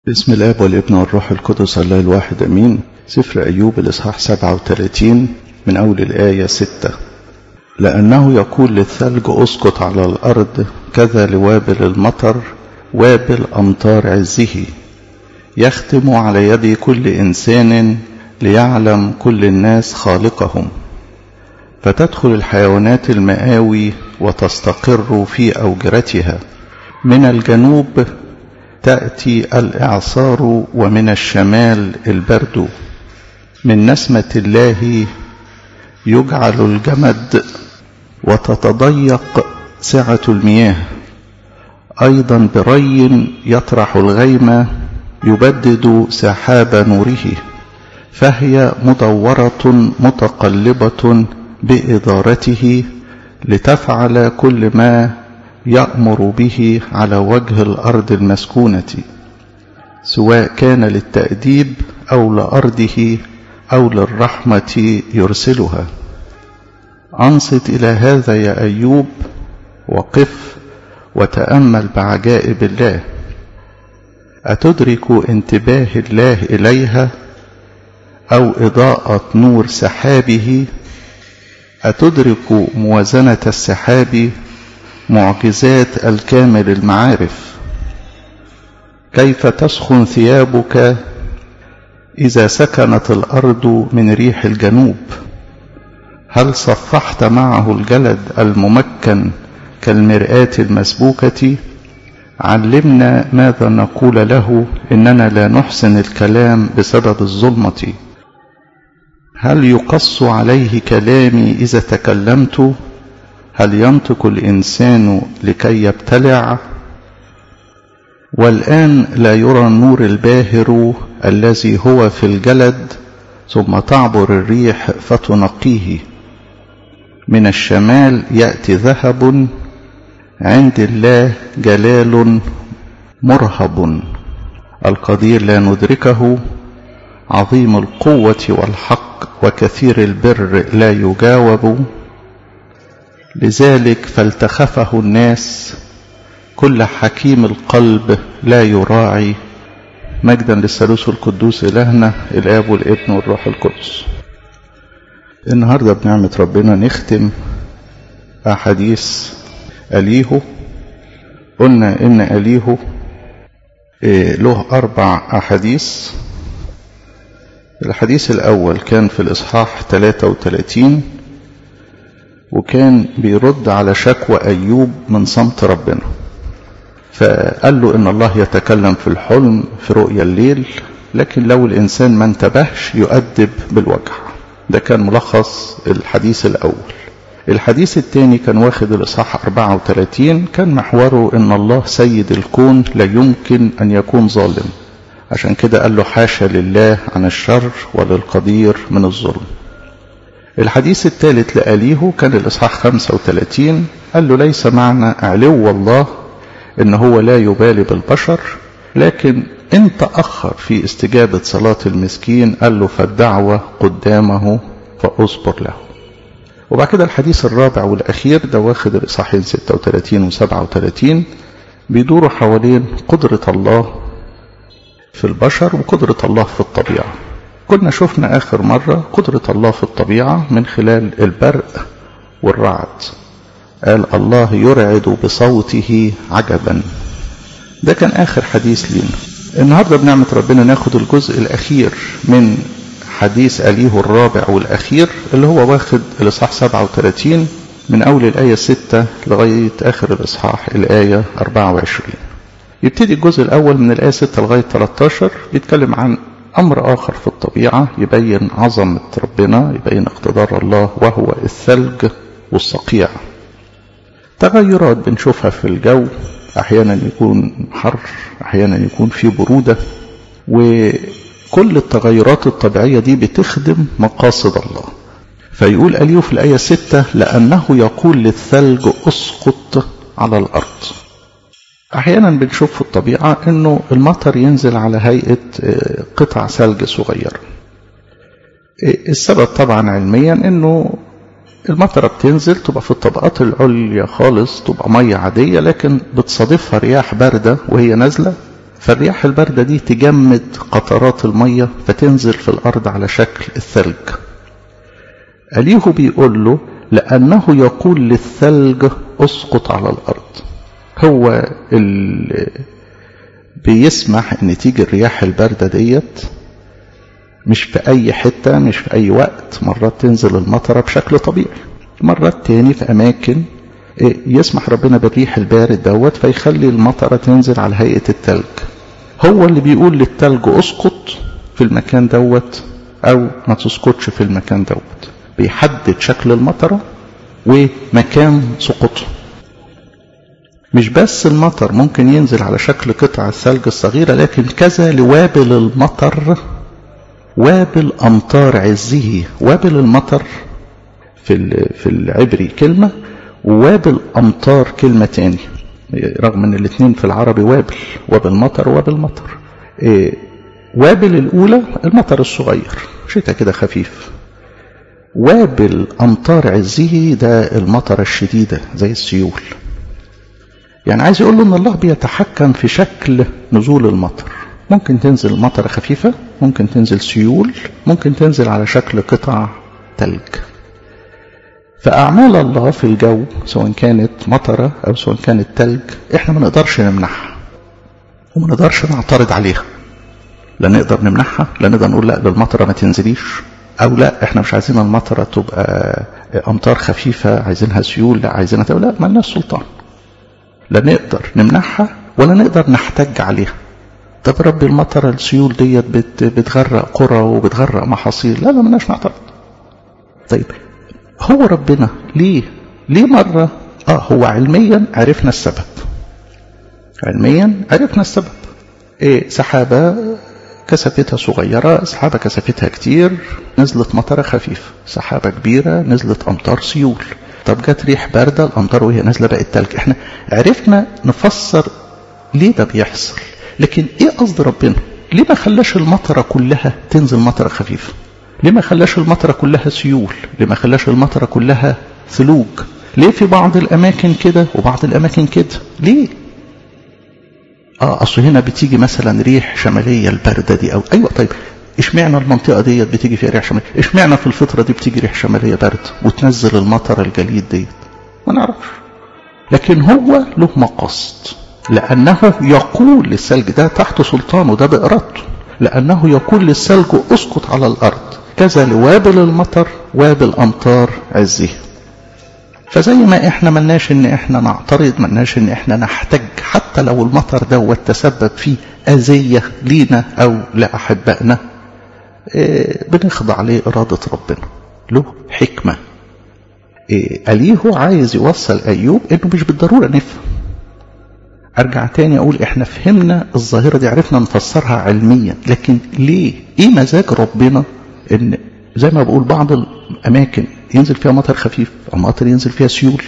بسم الاب والابن والروح القدس الله الواحد امين سفر ايوب الاصحاح 37 من اول الايه 6 لانه يقول للثلج اسقط على الارض كذا لوابل المطر وابل امطار عزه يختم على يد كل انسان ليعلم كل الناس خالقهم فتدخل الحيوانات المآوي وتستقر في أوجرتها من الجنوب تأتي الإعصار ومن الشمال البرد من نسمة الله يجعل الجمد وتتضيق سعة المياه أيضا بري يطرح الغيم يبدد سحاب نوره فهي مدورة متقلبة بإدارته لتفعل كل ما يأمر به على وجه الأرض المسكونة سواء كان للتأديب أو لأرضه أو للرحمة يرسلها أنصت إلى هذا يا أيوب وقف وتأمل بعجائب الله أتدرك انتباه الله إليها أو إضاءة نور سحابه أتدرك موازنة السحاب معجزات الكامل المعارف كيف تسخن ثيابك إذا سكنت الأرض من ريح الجنوب هل صفحت معه الجلد الممكن كالمرآة المسبوكة علمنا ماذا نقول له إننا لا نحسن الكلام بسبب الظلمة هل يقص عليه كلامي إذا تكلمت هل ينطق الإنسان لكي يبتلع والآن لا يرى النور الباهر الذي هو في الجلد ثم تعبر الريح فتنقيه من الشمال يأتي ذهب عند الله جلال مرهب القدير لا ندركه عظيم القوة والحق وكثير البر لا يجاوب لذلك فالتخفه الناس كل حكيم القلب لا يراعي مجدا للثالوث القدوس إلهنا الآب والابن والروح القدس النهاردة بنعمة ربنا نختم أحاديث أليهو قلنا إن أليهو له أربع أحاديث الحديث الأول كان في الإصحاح 33 وكان بيرد على شكوى أيوب من صمت ربنا فقال له إن الله يتكلم في الحلم في رؤيا الليل لكن لو الإنسان ما انتبهش يؤدب بالوجع ده كان ملخص الحديث الأول الحديث الثاني كان واخد الإصحاح 34 كان محوره إن الله سيد الكون لا يمكن أن يكون ظالم عشان كده قال له حاشا لله عن الشر وللقدير من الظلم الحديث الثالث لأليه كان الإصحاح 35 قال له ليس معنى علو الله إن هو لا يبالي بالبشر لكن إن تأخر في استجابة صلاة المسكين قال له فالدعوة قدامه فأصبر له وبعد كده الحديث الرابع والأخير ده واخد الإصحاحين 36 و 37 بيدوروا حوالين قدرة الله في البشر وقدرة الله في الطبيعة كنا شفنا آخر مرة قدرة الله في الطبيعة من خلال البرق والرعد قال الله يرعد بصوته عجبا ده كان آخر حديث لينا النهاردة بنعمة ربنا ناخد الجزء الأخير من حديث أليه الرابع والأخير اللي هو واخد الإصحاح 37 من أول الآية 6 لغاية آخر الإصحاح الآية 24 يبتدي الجزء الأول من الآية 6 لغاية 13 بيتكلم عن أمر آخر في الطبيعة يبين عظمة ربنا يبين اقتدار الله وهو الثلج والصقيع تغيرات بنشوفها في الجو أحيانا يكون حر أحيانا يكون في برودة وكل التغيرات الطبيعية دي بتخدم مقاصد الله فيقول أليو في الآية 6 لأنه يقول للثلج أسقط على الأرض احيانا بنشوف في الطبيعه انه المطر ينزل على هيئه قطع ثلج صغيره السبب طبعا علميا انه المطره بتنزل تبقى في الطبقات العليا خالص تبقى ميه عاديه لكن بتصادفها رياح بارده وهي نازله فالرياح الباردة دي تجمد قطرات المية فتنزل في الأرض على شكل الثلج أليه بيقول له لأنه يقول للثلج اسقط على الأرض هو اللي بيسمح ان تيجي الرياح الباردة ديت مش في اي حتة مش في اي وقت مرات تنزل المطرة بشكل طبيعي مرات تاني في اماكن يسمح ربنا بالريح البارد دوت فيخلي المطرة تنزل على هيئة التلج هو اللي بيقول للتلج اسقط في المكان دوت او ما تسقطش في المكان دوت بيحدد شكل المطرة ومكان سقوطها مش بس المطر ممكن ينزل على شكل قطع الثلج الصغيرة لكن كذا لوابل المطر وابل أمطار عزه وابل المطر في في العبري كلمة ووابل أمطار كلمة تاني رغم ان الاثنين في العربي وابل وابل مطر وابل مطر إيه وابل الأولى المطر الصغير شتاء كده خفيف وابل أمطار عزه ده المطر الشديدة زي السيول يعني عايز يقول له ان الله بيتحكم في شكل نزول المطر ممكن تنزل مطرة خفيفة ممكن تنزل سيول ممكن تنزل على شكل قطع تلج فأعمال الله في الجو سواء كانت مطرة أو سواء كانت تلج إحنا ما نقدرش نمنعها وما نقدرش نعترض عليها لا نقدر نمنعها لا نقدر نقول لا للمطرة ما تنزليش أو لا إحنا مش عايزين المطرة تبقى أمطار خفيفة عايزينها سيول لا عايزينها لا ما لناش سلطان لا نقدر نمنعها ولا نقدر نحتج عليها طب رب المطر السيول ديت بت بتغرق قرى وبتغرق محاصيل لا لا ملناش نعترض طيب هو ربنا ليه ليه مرة اه هو علميا عرفنا السبب علميا عرفنا السبب ايه سحابة كثافتها صغيرة سحابة كثافتها كتير نزلت مطرة خفيفة سحابة كبيرة نزلت أمطار سيول طب جت ريح باردة الأمطار وهي نازلة بقت تلج احنا عرفنا نفسر ليه ده بيحصل لكن ايه قصد ربنا ليه ما خلاش المطرة كلها تنزل مطرة خفيفة ليه ما خلاش المطرة كلها سيول ليه ما خلاش المطرة كلها ثلوج ليه في بعض الأماكن كده وبعض الأماكن كده ليه اه اصل هنا بتيجي مثلا ريح شمالية الباردة دي او ايوه طيب اشمعنى المنطقة ديت بتيجي فيها ريح شمالية اشمعنى في الفترة دي بتيجي ريح شمالية برد وتنزل المطر الجليد ديت ما نعرفش لكن هو له مقصد لأنه يقول للثلج ده تحت سلطانه ده بإرادته لأنه يقول للثلج اسقط على الأرض كذا لوابل المطر وابل أمطار عزه فزي ما احنا ملناش ان احنا نعترض ملناش ان احنا نحتج حتى لو المطر دوت تسبب في أذية لينا أو لأحبائنا إيه بنخضع لإرادة ربنا له حكمة إيه أليه عايز يوصل أيوب إنه مش بالضرورة نفهم أرجع تاني أقول إحنا فهمنا الظاهرة دي عرفنا نفسرها علميا لكن ليه إيه مزاج ربنا إن زي ما بقول بعض الأماكن ينزل فيها مطر خفيف أو مطر ينزل فيها سيول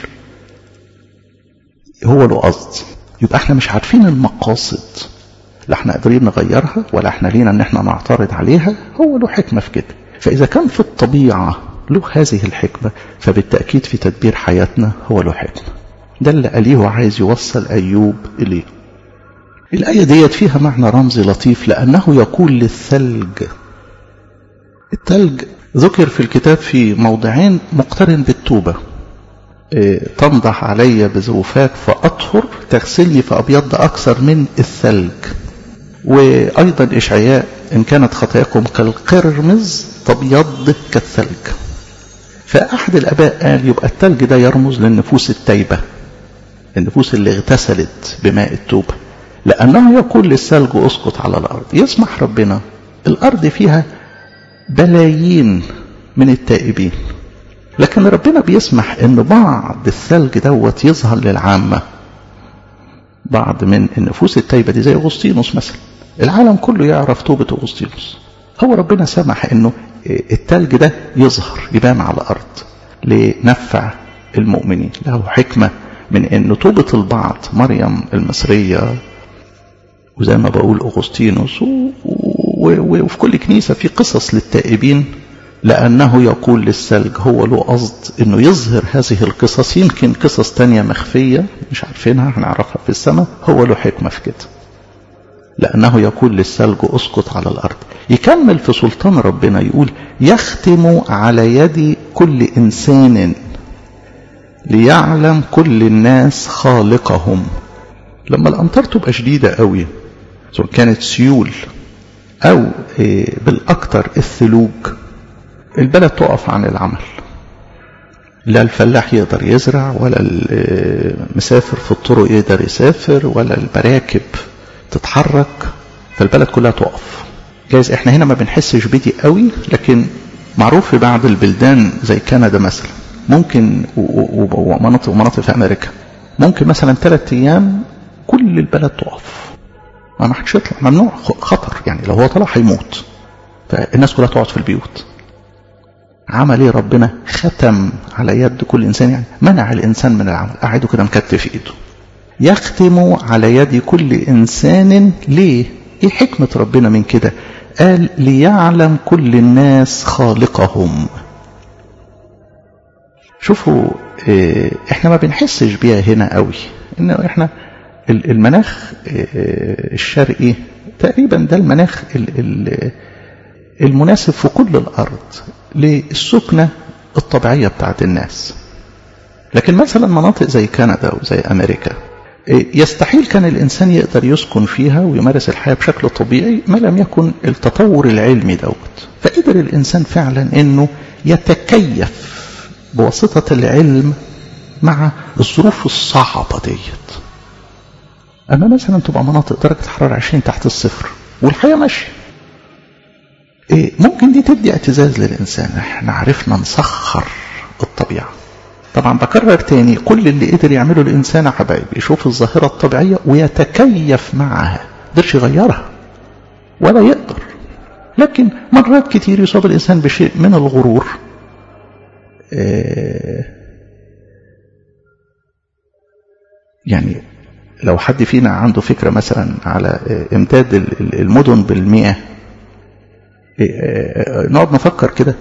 هو له قصد يبقى احنا مش عارفين المقاصد لا احنا قادرين نغيرها ولا احنا لينا ان احنا نعترض عليها هو له حكمة في كده فإذا كان في الطبيعة له هذه الحكمة فبالتأكيد في تدبير حياتنا هو له حكمة ده اللي قاليه عايز يوصل أيوب إليه الآية ديت فيها معنى رمزي لطيف لأنه يقول للثلج الثلج ذكر في الكتاب في موضعين مقترن بالتوبة إيه تنضح علي بزوفاك فأطهر تغسلني فأبيض أكثر من الثلج وأيضا إشعياء إن كانت خطاياكم كالقرمز تبيض كالثلج فأحد الآباء قال يبقى الثلج ده يرمز للنفوس التايبة النفوس اللي اغتسلت بماء التوبة لأنه يقول للثلج اسقط على الأرض يسمح ربنا الأرض فيها بلايين من التائبين لكن ربنا بيسمح ان بعض الثلج دوت يظهر للعامة بعض من النفوس التايبة دي زي أغسطينوس مثلا العالم كله يعرف توبة أغسطينوس هو ربنا سمح انه التلج ده يظهر يبان على الأرض لنفع المؤمنين له حكمة من ان توبة البعض مريم المصرية وزي ما بقول أغسطينوس وفي كل كنيسة في قصص للتائبين لأنه يقول للثلج هو له قصد أنه يظهر هذه القصص يمكن قصص تانية مخفية مش عارفينها هنعرفها في السماء هو له حكمة في كده لأنه يقول للثلج اسقط على الأرض يكمل في سلطان ربنا يقول يختم على يد كل إنسان ليعلم كل الناس خالقهم لما الأمطار تبقى شديدة قوي سواء كانت سيول أو بالأكثر الثلوج البلد تقف عن العمل لا الفلاح يقدر يزرع ولا المسافر في الطرق يقدر يسافر ولا المراكب تتحرك فالبلد كلها تقف جايز احنا هنا ما بنحسش بدي قوي لكن معروف في بعض البلدان زي كندا مثلا ممكن ومناطق ومناطق في امريكا ممكن مثلا ثلاث ايام كل البلد تقف ما حدش يطلع ممنوع خطر يعني لو هو طلع هيموت فالناس كلها تقعد في البيوت عمل ايه ربنا ختم على يد كل انسان يعني منع الانسان من العمل قعده كده مكتف ايده يختم على يد كل انسان ليه ايه حكمة ربنا من كده قال ليعلم كل الناس خالقهم شوفوا اه احنا ما بنحسش بيها هنا قوي ان احنا المناخ اه الشرقي تقريبا ده المناخ المناسب في كل الارض للسكنة الطبيعية بتاعت الناس لكن مثلا مناطق زي كندا وزي أمريكا يستحيل كان الإنسان يقدر يسكن فيها ويمارس الحياة بشكل طبيعي ما لم يكن التطور العلمي دوت فقدر الإنسان فعلا أنه يتكيف بواسطة العلم مع الظروف الصعبة ديت أما مثلا تبقى مناطق درجة حرارة 20 تحت الصفر والحياة ماشية ممكن دي تدي اعتزاز للإنسان احنا عرفنا نسخر الطبيعة طبعا بكرر تاني كل اللي قدر يعمله الإنسان يا حبايبي يشوف الظاهرة الطبيعية ويتكيف معها قدرش يغيرها ولا يقدر لكن مرات كتير يصاب الإنسان بشيء من الغرور يعني لو حد فينا عنده فكرة مثلا على امداد المدن بالمياه نقعد نفكر كده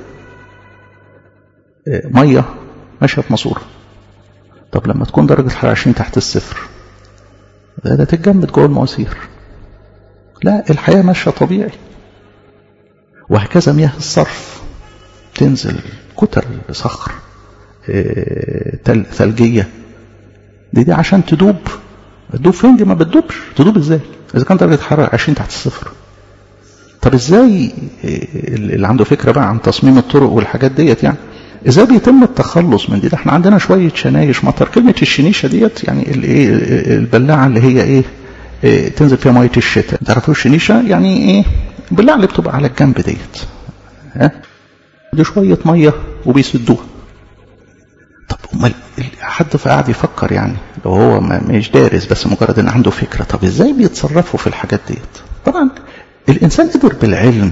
ميه ماشيه في ماسوره طب لما تكون درجه الحراره 20 تحت الصفر ده, ده تتجمد جوه المواسير لا الحياه ماشيه طبيعي وهكذا مياه الصرف تنزل كتل صخر تل ثلجيه دي دي عشان تدوب تدوب فين دي ما بتدوبش تدوب ازاي اذا كان درجه الحراره 20 تحت الصفر طب ازاي اللي عنده فكره بقى عن تصميم الطرق والحاجات ديت يعني ازاي بيتم التخلص من دي ده احنا عندنا شويه شنايش مطر كلمه الشنيشه ديت يعني الايه البلاعه اللي هي ايه, إيه تنزل فيها ميه الشتاء تعرفوا الشنيشه يعني ايه البلاعه اللي بتبقى على الجنب ديت ها دي شويه ميه وبيسدوها طب امال حد قاعد يفكر يعني لو هو مش دارس بس مجرد ان عنده فكره طب ازاي بيتصرفوا في الحاجات ديت طبعا الإنسان قدر بالعلم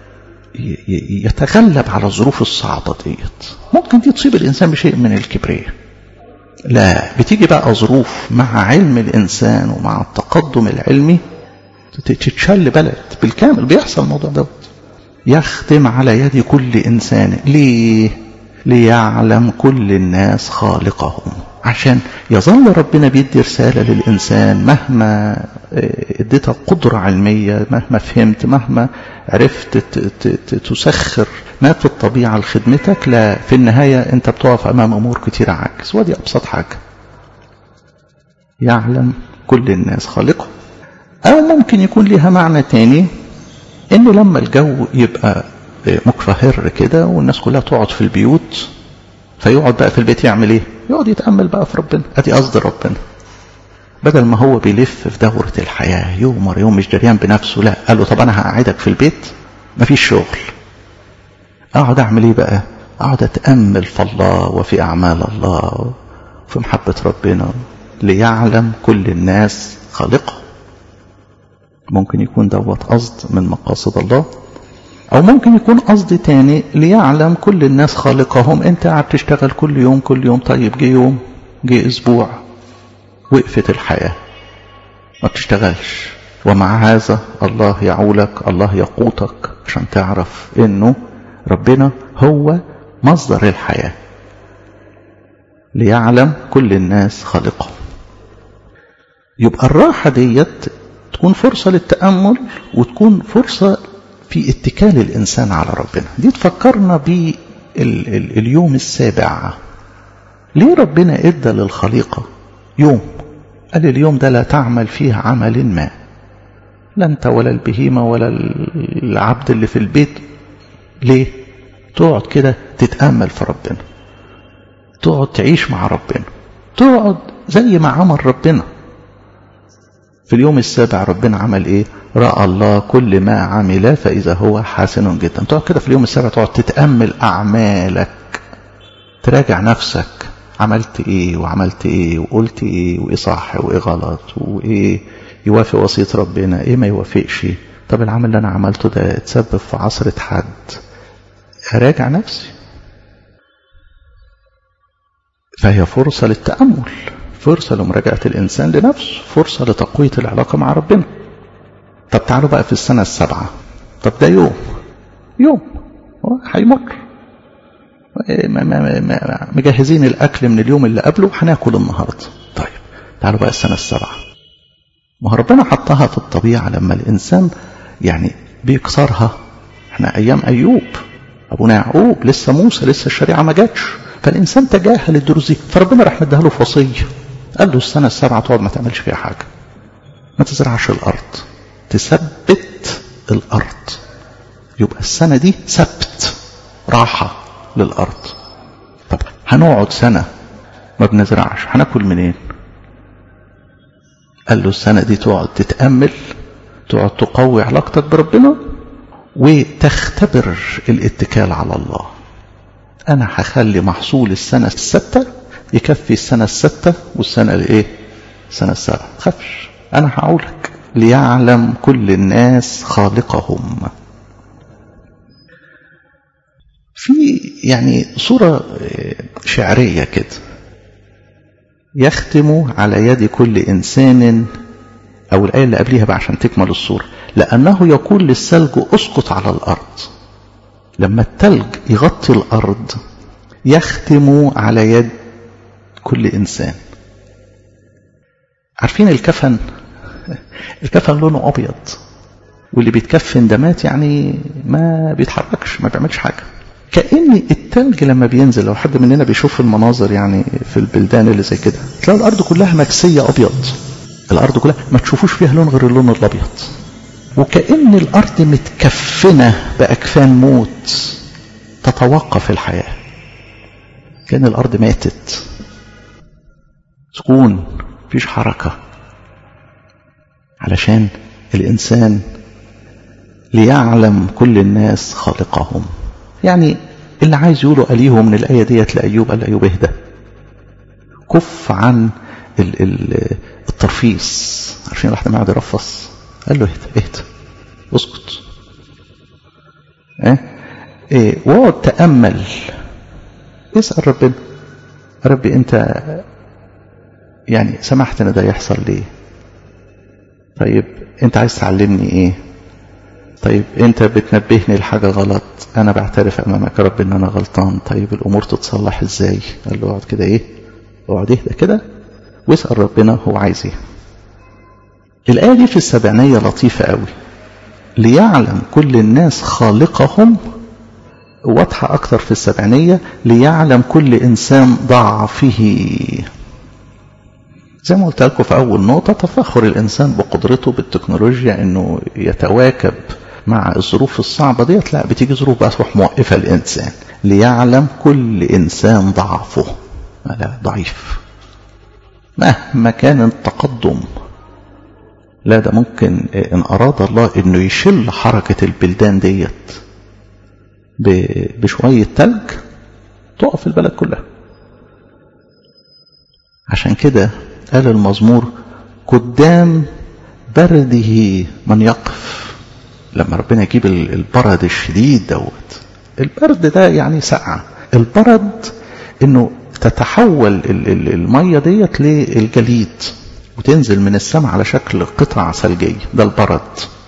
يتغلب على الظروف الصعبة ديت ممكن دي تصيب الإنسان بشيء من الكبرياء لا بتيجي بقى ظروف مع علم الإنسان ومع التقدم العلمي تتشل بلد بالكامل بيحصل الموضوع دوت يختم على يد كل إنسان ليه ليعلم كل الناس خالقهم عشان يظل ربنا بيدي رسالة للإنسان مهما اديتها قدرة علمية مهما فهمت مهما عرفت تسخر ما في الطبيعة لخدمتك لا في النهاية انت بتقف امام امور كتيرة عاجز ودي ابسط حاجة يعلم كل الناس خالقه او ممكن يكون لها معنى تاني انه لما الجو يبقى مكفهر كده والناس كلها تقعد في البيوت فيقعد بقى في البيت يعمل ايه يقعد يتأمل بقى في ربنا ادي قصد ربنا بدل ما هو بيلف في دورة الحياة يوم ورا يوم مش دريان بنفسه لا قال له طب انا هقعدك في البيت مفيش شغل اقعد اعمل ايه بقى اقعد اتأمل في الله وفي اعمال الله وفي محبة ربنا ليعلم كل الناس خالقه ممكن يكون دوت قصد من مقاصد الله او ممكن يكون قصد تاني ليعلم كل الناس خالقهم انت قاعد تشتغل كل يوم كل يوم طيب جه يوم جه اسبوع وقفت الحياة ما بتشتغلش ومع هذا الله يعولك الله يقوتك عشان تعرف انه ربنا هو مصدر الحياة ليعلم كل الناس خالقه يبقى الراحة ديت تكون فرصة للتأمل وتكون فرصة في اتكال الإنسان على ربنا دي تفكرنا باليوم السابع ليه ربنا ادى للخليقة يوم قال اليوم ده لا تعمل فيه عمل ما لا انت ولا البهيمة ولا العبد اللي في البيت ليه تقعد كده تتأمل في ربنا تقعد تعيش مع ربنا تقعد زي ما عمل ربنا في اليوم السابع ربنا عمل ايه رأى الله كل ما عمل فإذا هو حسن جدا تقعد كده في اليوم السابع تقعد تتأمل أعمالك تراجع نفسك عملت ايه وعملت ايه وقلت ايه وايه صح وايه غلط وايه يوافق وصية ربنا ايه ما يوافقش طب العمل اللي انا عملته ده اتسبب في عصرة حد اراجع نفسي فهي فرصة للتأمل فرصة لمراجعة الإنسان لنفسه فرصة لتقوية العلاقة مع ربنا طب تعالوا بقى في السنة السابعة طب ده يوم يوم هيمر مجهزين الأكل من اليوم اللي قبله هناكل النهاردة طيب تعالوا بقى السنة السابعة ما هو ربنا حطها في الطبيعة لما الإنسان يعني بيكسرها احنا أيام أيوب أبونا يعقوب لسه موسى لسه الشريعة ما جاتش فالإنسان تجاهل الدروس دي فربنا راح مديها له في وصية قال له السنة السابعة تقعد ما تعملش فيها حاجة ما تزرعش الأرض تثبت الأرض يبقى السنة دي سبت راحة للأرض طب هنقعد سنة ما بنزرعش هناكل منين قال له السنة دي تقعد تتأمل تقعد تقوي علاقتك بربنا وتختبر الاتكال على الله أنا هخلي محصول السنة الستة يكفي السنة الستة والسنة الإيه؟ السنة السابعة تخافش أنا هقولك ليعلم كل الناس خالقهم في يعني صورة شعرية كده يختم على يد كل إنسان أو الآية اللي قبليها بقى عشان تكمل الصورة لأنه يقول للثلج أسقط على الأرض لما التلج يغطي الأرض يختم على يد كل إنسان عارفين الكفن الكفن لونه أبيض واللي بيتكفن ده مات يعني ما بيتحركش ما بيعملش حاجة كأن التلج لما بينزل لو حد مننا بيشوف المناظر يعني في البلدان اللي زي كده تلاقي الأرض كلها مكسية أبيض الأرض كلها ما تشوفوش فيها لون غير اللون الأبيض وكأن الأرض متكفنة بأكفان موت تتوقف الحياة كأن الأرض ماتت سكون مفيش حركة علشان الإنسان ليعلم كل الناس خالقهم يعني اللي عايز يقوله أليه من الآية ديت لأيوب قال أيوب اهدى كف عن ال ال الترفيس عارفين الواحد ما قاعد يرفص قال له اهدى اهدى اسكت ايه ايه واقعد تأمل اسأل ربنا ربي انت يعني سمحت ان ده يحصل ليه طيب انت عايز تعلمني ايه طيب انت بتنبهني لحاجة غلط انا بعترف امامك يا رب ان انا غلطان طيب الامور تتصلح ازاي قال له اقعد كده ايه اقعد اهدى كده واسأل ربنا هو عايز ايه الآية دي في السبعينية لطيفة قوي ليعلم كل الناس خالقهم واضحة أكتر في السبعينية ليعلم كل إنسان ضعفه زي ما قلت لكم في أول نقطة تفاخر الإنسان بقدرته بالتكنولوجيا إنه يتواكب مع الظروف الصعبة ديت لا بتيجي ظروف بقى تروح موقفة الإنسان ليعلم كل إنسان ضعفه لا ضعيف مهما كان التقدم لا ده ممكن إن أراد الله إنه يشل حركة البلدان ديت بشوية تلج تقف البلد كلها عشان كده قال المزمور قدام برده من يقف لما ربنا يجيب البرد الشديد دوت البرد ده يعني سقعة البرد انه تتحول المية ديت للجليد وتنزل من السماء على شكل قطع ثلجية ده البرد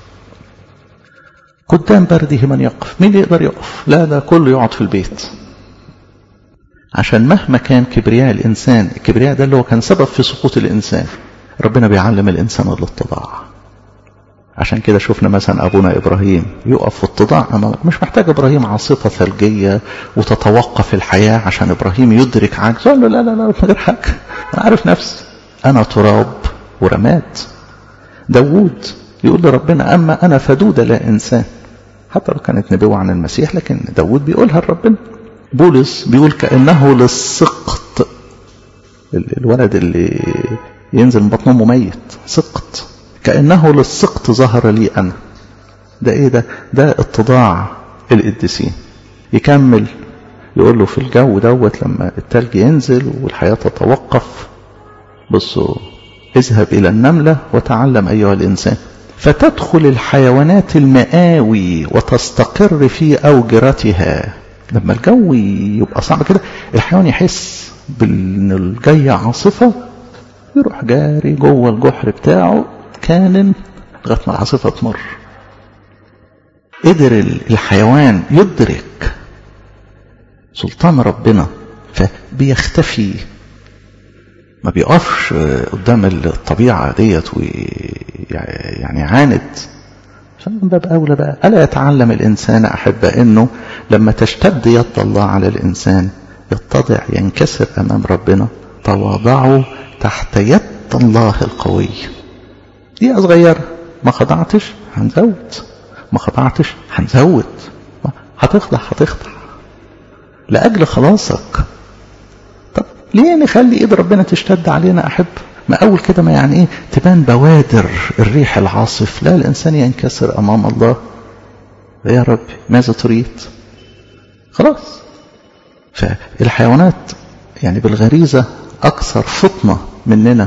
قدام برده من يقف مين يقدر يقف لا ده كله يقعد في البيت عشان مهما كان كبرياء الإنسان الكبرياء ده اللي هو كان سبب في سقوط الإنسان ربنا بيعلم الإنسان الاتضاع عشان كده شفنا مثلا أبونا إبراهيم يقف في اتضاع أمام مش محتاج إبراهيم عاصفة ثلجية وتتوقف الحياة عشان إبراهيم يدرك عجزه قال له لا لا لا من غير حاجة أنا عارف نفسي أنا تراب ورماد داوود يقول لربنا أما أنا فدودة لا إنسان حتى لو كانت نبوة عن المسيح لكن داوود بيقولها لربنا بولس بيقول كأنه للسقط الولد اللي ينزل من بطن امه ميت سقط كأنه للسقط ظهر لي أنا ده إيه ده ده اتضاع القديسين يكمل يقول له في الجو دوت لما التلج ينزل والحياة تتوقف بصوا اذهب إلى النملة وتعلم أيها الإنسان فتدخل الحيوانات المآوي وتستقر في أوجرتها لما الجو يبقى صعب كده الحيوان يحس بان الجاية عاصفة يروح جاري جوه الجحر بتاعه كان لغايه ما العاصفة تمر قدر الحيوان يدرك سلطان ربنا فبيختفي ما بيقفش قدام الطبيعة ديت يعني عاند فمن باب أولى بقى ألا يتعلم الإنسان أحب أنه لما تشتد يد الله على الإنسان يتضع ينكسر أمام ربنا تواضعوا تحت يد الله القوي دي صغيرة ما خضعتش هنزود ما خضعتش هنزود هتخضع هتخضع لأجل خلاصك طب ليه نخلي ايد ربنا تشتد علينا أحب ما أول كده ما يعني إيه تبان بوادر الريح العاصف لا الإنسان ينكسر أمام الله يا رب ماذا تريد خلاص فالحيوانات يعني بالغريزة أكثر فطنة مننا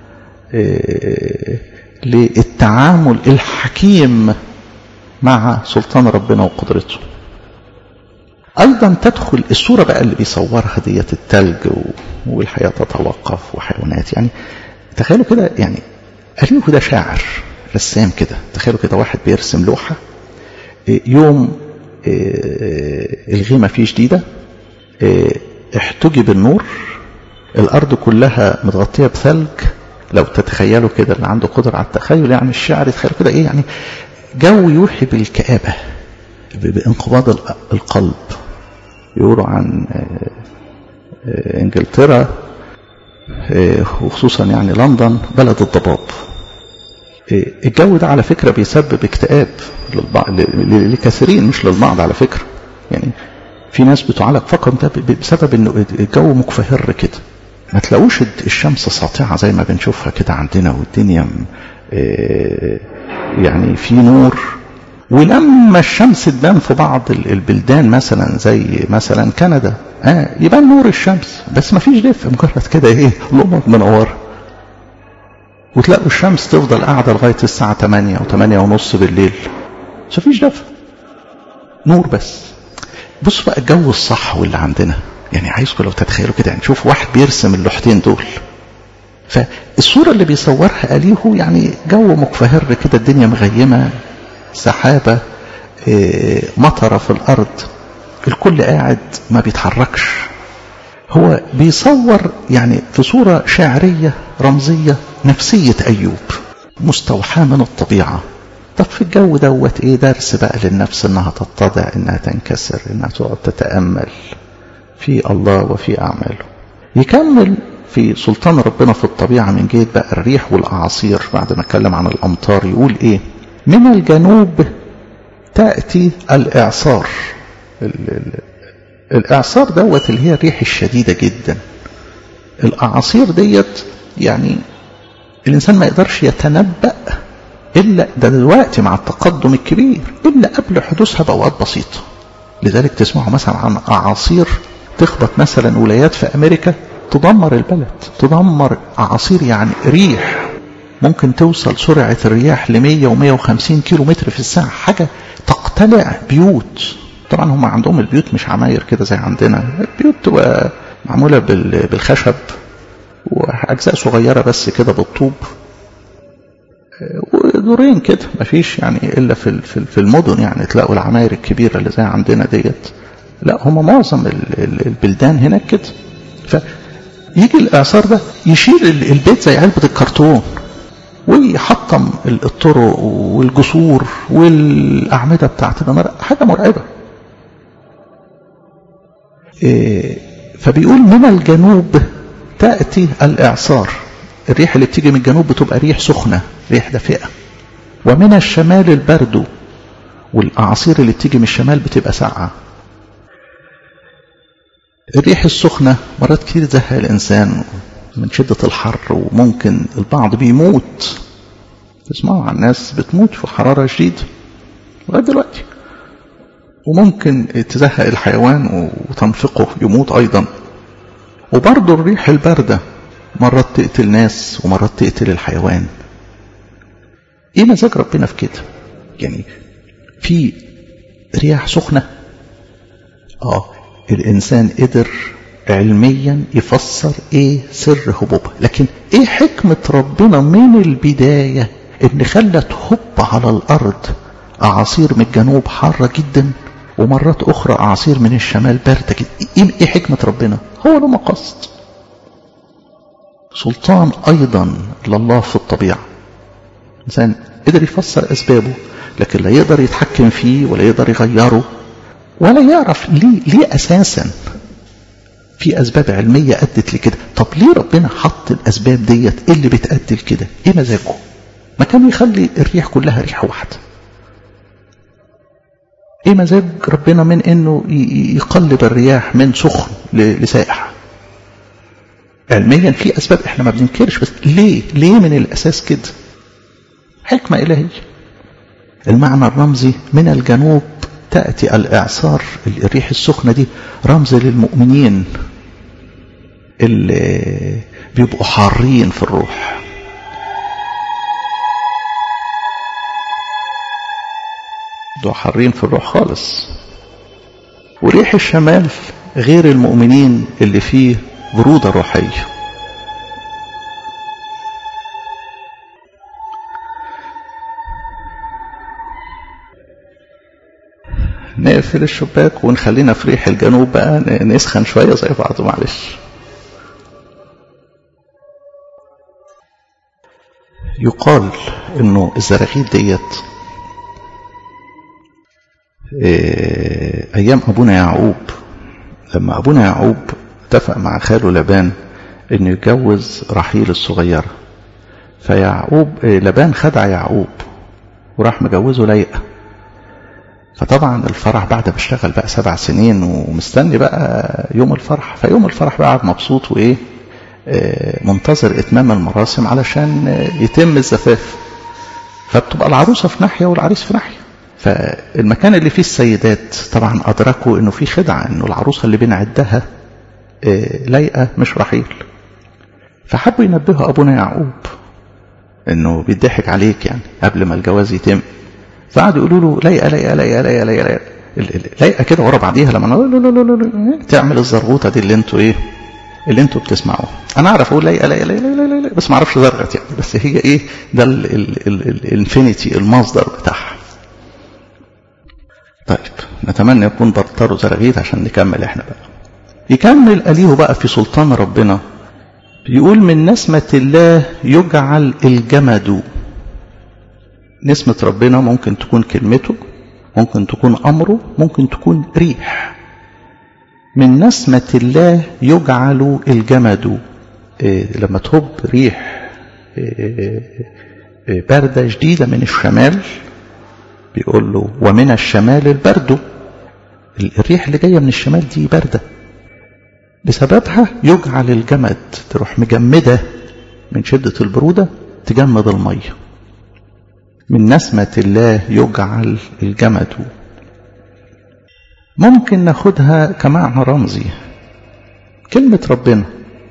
إيه للتعامل الحكيم مع سلطان ربنا وقدرته أيضا تدخل الصورة بقى اللي بيصورها ديت التلج والحياة تتوقف وحيوانات يعني تخيلوا كده يعني أليه ده شاعر رسام كده تخيلوا كده واحد بيرسم لوحة يوم الغيمة فيه شديدة احتجب النور الأرض كلها متغطية بثلج لو تتخيلوا كده اللي عنده قدرة على التخيل يعني الشعر يتخيلوا كده ايه يعني جو يوحي بالكآبة بانقباض القلب يقولوا عن انجلترا وخصوصا يعني لندن بلد الضباب الجو ده على فكرة بيسبب اكتئاب للبعض لكثيرين مش للبعض على فكرة يعني في ناس بتعالج فقط ده بسبب انه الجو مكفهر كده ما تلاقوش الشمس ساطعة زي ما بنشوفها كده عندنا والدنيا يعني في نور ولما الشمس تبان في بعض البلدان مثلا زي مثلا كندا آه يبان نور الشمس بس ما فيش دفء مجرد كده ايه لمض منوره وتلاقوا الشمس تفضل قاعدة لغاية الساعة 8 أو 8 ونص بالليل بس مفيش دفء نور بس بصوا بقى الجو الصح واللي عندنا يعني عايزكم لو تتخيلوا كده يعني شوف واحد بيرسم اللوحتين دول فالصورة اللي بيصورها أليه يعني جو مكفهر كده الدنيا مغيمة سحابة مطرة في الأرض الكل قاعد ما بيتحركش هو بيصور يعني في صورة شعرية رمزية نفسية أيوب مستوحاة من الطبيعة طب في الجو دوت ايه درس بقى للنفس انها تتضع انها تنكسر انها تقعد تتأمل في الله وفي أعماله يكمل في سلطان ربنا في الطبيعة من جهة بقى الريح والأعاصير بعد ما اتكلم عن الأمطار يقول ايه من الجنوب تأتي الإعصار الإعصار دوت اللي هي الريح الشديدة جدا الأعاصير ديت يعني الإنسان ما يقدرش يتنبأ إلا ده دلوقتي مع التقدم الكبير إلا قبل حدوثها بأوقات بسيطة لذلك تسمعوا مثلا عن أعاصير تخبط مثلا ولايات في أمريكا تدمر البلد تدمر أعاصير يعني ريح ممكن توصل سرعة الرياح ل 100 و 150 كيلو متر في الساعة حاجة تقتلع بيوت طبعا هم عندهم البيوت مش عماير كده زي عندنا البيوت تبقى معمولة بالخشب وأجزاء صغيرة بس كده بالطوب ودورين كده مفيش يعني إلا في في المدن يعني تلاقوا العماير الكبيرة اللي زي عندنا ديت لا هم معظم البلدان هناك كده فيجي الإعصار ده يشيل البيت زي علبة الكرتون ويحطم الطرق والجسور والأعمدة بتاعت النار حاجة مرعبة فبيقول من الجنوب تأتي الإعصار الريح اللي بتيجي من الجنوب بتبقى ريح سخنة ريح دافئة ومن الشمال البرد والأعاصير اللي بتيجي من الشمال بتبقى ساقعة الريح السخنة مرات كتير تزهق الإنسان من شدة الحر وممكن البعض بيموت تسمعوا عن ناس بتموت في حرارة شديدة لغاية دلوقتي وممكن تزهق الحيوان وتنفقه يموت أيضا وبرضه الريح الباردة مرات تقتل ناس ومرات تقتل الحيوان ايه مزاج ربنا في كده يعني في رياح سخنة اه الانسان قدر علميا يفسر ايه سر هبوبها لكن ايه حكمة ربنا من البداية ان خلى تهب على الارض اعاصير من الجنوب حارة جدا ومرات اخرى اعاصير من الشمال باردة جدا ايه حكمة ربنا هو له مقصد سلطان ايضا لله في الطبيعة الانسان قدر يفسر اسبابه لكن لا يقدر يتحكم فيه ولا يقدر يغيره ولا يعرف ليه ليه اساسا في اسباب علميه ادت لكده طب ليه ربنا حط الاسباب ديت اللي بتادي لكده ايه مزاجه ما كان يخلي الريح كلها ريحه واحده ايه مزاج ربنا من انه يقلب الرياح من سخن لسائح علميا في اسباب احنا ما بننكرش بس ليه ليه من الاساس كده حكمه الهيه المعنى الرمزي من الجنوب تأتي الإعصار الريح السخنة دي رمز للمؤمنين اللي بيبقوا حارين في الروح دول حارين في الروح خالص وريح الشمال غير المؤمنين اللي فيه برودة روحية نقفل الشباك ونخلينا في ريح الجنوب بقى نسخن شوية زي بعض معلش يقال انه الزراغيث ديت ايام ابونا يعقوب لما ابونا يعقوب اتفق مع خاله لبان انه يتجوز رحيل الصغيرة فيعقوب لبان خدع يعقوب وراح مجوزه ليئة فطبعا الفرح بعد ما اشتغل بقى سبع سنين ومستني بقى يوم الفرح فيوم الفرح بقى قاعد مبسوط وايه منتظر اتمام المراسم علشان يتم الزفاف فبتبقى العروسه في ناحيه والعريس في ناحيه فالمكان اللي فيه السيدات طبعا ادركوا انه في خدعه انه العروسه اللي بنعدها لايقه مش رحيل فحبوا ينبهوا ابونا يعقوب انه بيضحك عليك يعني قبل ما الجواز يتم فقعدوا يقولوا له لايقه لايقه لايقه لايقه لايقه لايقه كده ورا بعضيها لما تعمل الزرغوطه دي اللي انتوا ايه اللي انتوا بتسمعوه انا اعرف اقول لايقه لايقه لايقه لايقه بس ما اعرفش زرغت يعني بس هي ايه ده الانفينيتي المصدر بتاعها طيب نتمنى يكون برطروا زراغيث عشان نكمل احنا بقى يكمل أليه بقى في سلطان ربنا بيقول من نسمة الله يجعل الجمد نسمة ربنا ممكن تكون كلمته ممكن تكون أمره ممكن تكون ريح من نسمة الله يجعل الجمد إيه لما تهب ريح إيه إيه باردة جديدة من الشمال بيقول له ومن الشمال البرد الريح اللي جاية من الشمال دي باردة بسببها يجعل الجمد تروح مجمدة من شدة البرودة تجمد المية من نسمة الله يجعل الجمد ممكن ناخدها كمعنى رمزي كلمة ربنا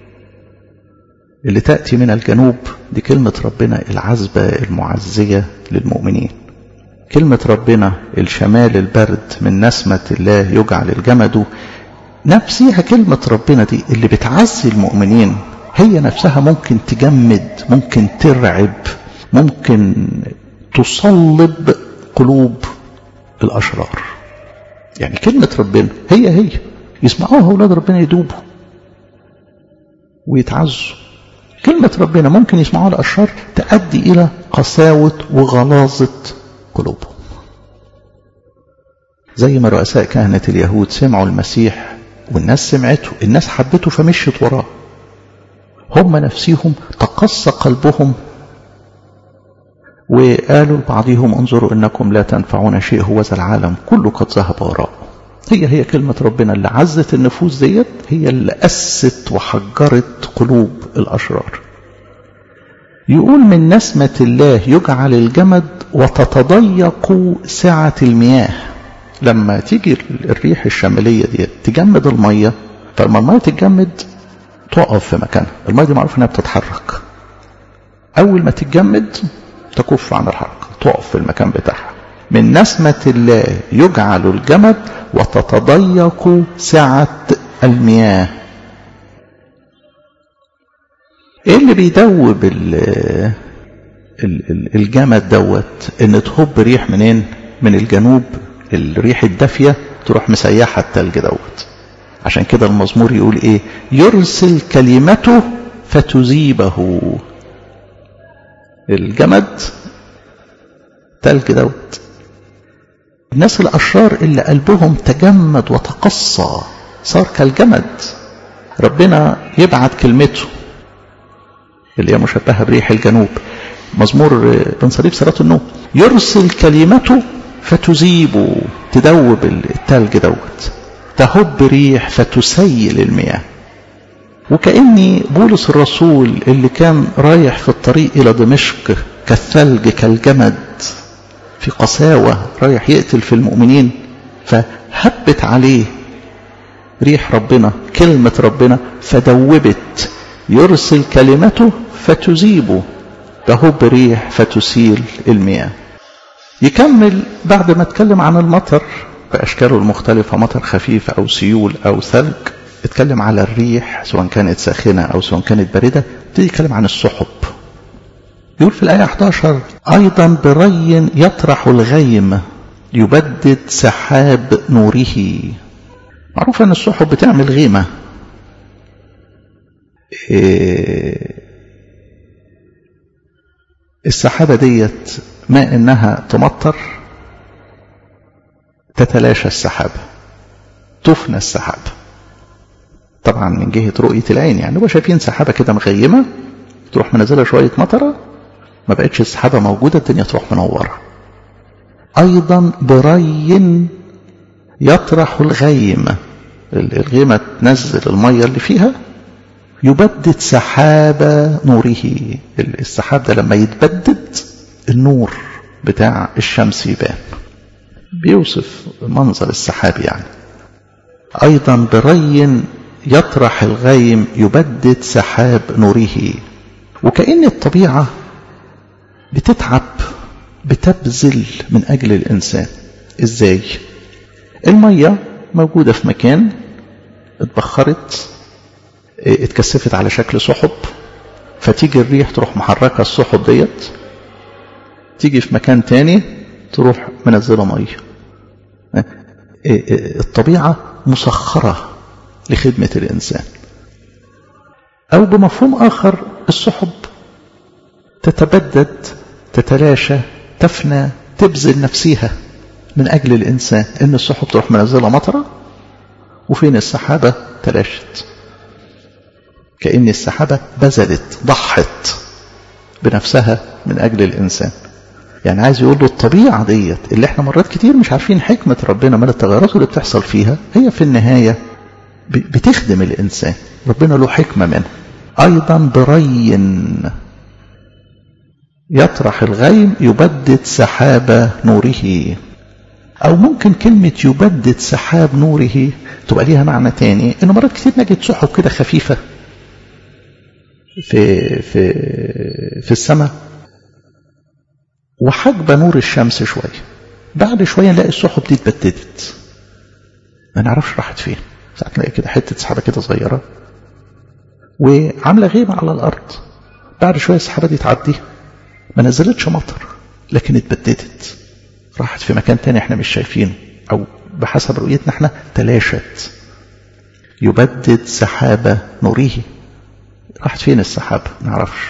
اللي تأتي من الجنوب دي كلمة ربنا العذبة المعزية للمؤمنين كلمة ربنا الشمال البرد من نسمة الله يجعل الجمد نفسها كلمة ربنا دي اللي بتعزي المؤمنين هي نفسها ممكن تجمد ممكن ترعب ممكن تصلب قلوب الأشرار يعني كلمة ربنا هي هي يسمعوها أولاد ربنا يدوبوا ويتعزوا كلمة ربنا ممكن يسمعوها الأشرار تؤدي إلى قساوة وغلاظة قلوبهم زي ما رؤساء كهنة اليهود سمعوا المسيح والناس سمعته الناس حبته فمشيت وراه هم نفسهم تقصى قلبهم وقالوا لبعضهم انظروا انكم لا تنفعون شيء هو ذا العالم كله قد ذهب وراءه هي هي كلمة ربنا اللي عزت النفوس ديت هي اللي أست وحجرت قلوب الأشرار يقول من نسمة الله يجعل الجمد وتتضيق سعة المياه لما تيجي الريح الشمالية دي تجمد المية فلما المية تتجمد تقف في مكانها المية دي معروف انها بتتحرك اول ما تتجمد تكف عن الحركة تقف في المكان بتاعها من نسمة الله يجعل الجمد وتتضيق سعة المياه ايه اللي بيدوب الجمد دوت ان تهب ريح منين من الجنوب الريح الدافية تروح مسيحة التلج دوت عشان كده المزمور يقول ايه يرسل كلمته فتذيبه الجمد تلج دوت الناس الأشرار اللي قلبهم تجمد وتقصى صار كالجمد ربنا يبعت كلمته اللي هي مشبهة بريح الجنوب مزمور بن صليب صلاة النوم يرسل كلمته فتذيب تدوب التلج دوت تهب ريح فتسيل المياه وكأني بولس الرسول اللي كان رايح في الطريق إلى دمشق كالثلج كالجمد في قساوة رايح يقتل في المؤمنين فهبت عليه ريح ربنا كلمة ربنا فدوبت يرسل كلمته فتذيبه تهب ريح فتسيل المياه يكمل بعد ما اتكلم عن المطر بأشكاله المختلفة مطر خفيف أو سيول أو ثلج اتكلم على الريح سواء كانت ساخنة أو سواء كانت باردة ابتدي يتكلم عن السحب يقول في الآية 11 أيضا بري يطرح الغيم يبدد سحاب نوره معروف أن السحب بتعمل غيمة إيه السحابة ديت ما إنها تمطر تتلاشى السحابة تفنى السحابة طبعا من جهة رؤية العين يعني هو شايفين سحابة كده مغيمة تروح منزلها شوية مطرة ما بقتش السحابة موجودة الدنيا تروح منورة أيضا بري يطرح الغيم الغيمة تنزل المية اللي فيها يبدد سحاب نوره السحاب ده لما يتبدد النور بتاع الشمس يبان بيوصف منظر السحاب يعني أيضا بري يطرح الغيم يبدد سحاب نوره وكأن الطبيعة بتتعب بتبذل من أجل الإنسان إزاي المية موجودة في مكان اتبخرت اتكثفت على شكل سحب فتيجي الريح تروح محركة السحب ديت تيجي في مكان تاني تروح منزلة مية الطبيعة مسخرة لخدمة الإنسان أو بمفهوم آخر السحب تتبدد تتلاشى تفنى تبذل نفسها من أجل الإنسان إن السحب تروح منزلة مطرة وفين السحابة تلاشت كأن السحابة بذلت ضحت بنفسها من أجل الإنسان يعني عايز يقول له الطبيعة ديت اللي احنا مرات كتير مش عارفين حكمة ربنا من التغيرات اللي بتحصل فيها هي في النهاية بتخدم الإنسان ربنا له حكمة منها أيضا بري يطرح الغيم يبدد سحاب نوره أو ممكن كلمة يبدد سحاب نوره تبقى ليها معنى تاني إنه مرات كتير نجد سحب كده خفيفة في في في السماء وحجب نور الشمس شوية بعد شوية نلاقي السحب دي اتبددت ما نعرفش راحت فين ساعات نلاقي كده حتة سحابة كده صغيرة وعاملة غيمة على الأرض بعد شوية السحابة دي تعدي ما نزلتش مطر لكن اتبددت راحت في مكان تاني احنا مش شايفينه أو بحسب رؤيتنا احنا تلاشت يبدد سحابة نوره راحت فين السحابة ما نعرفش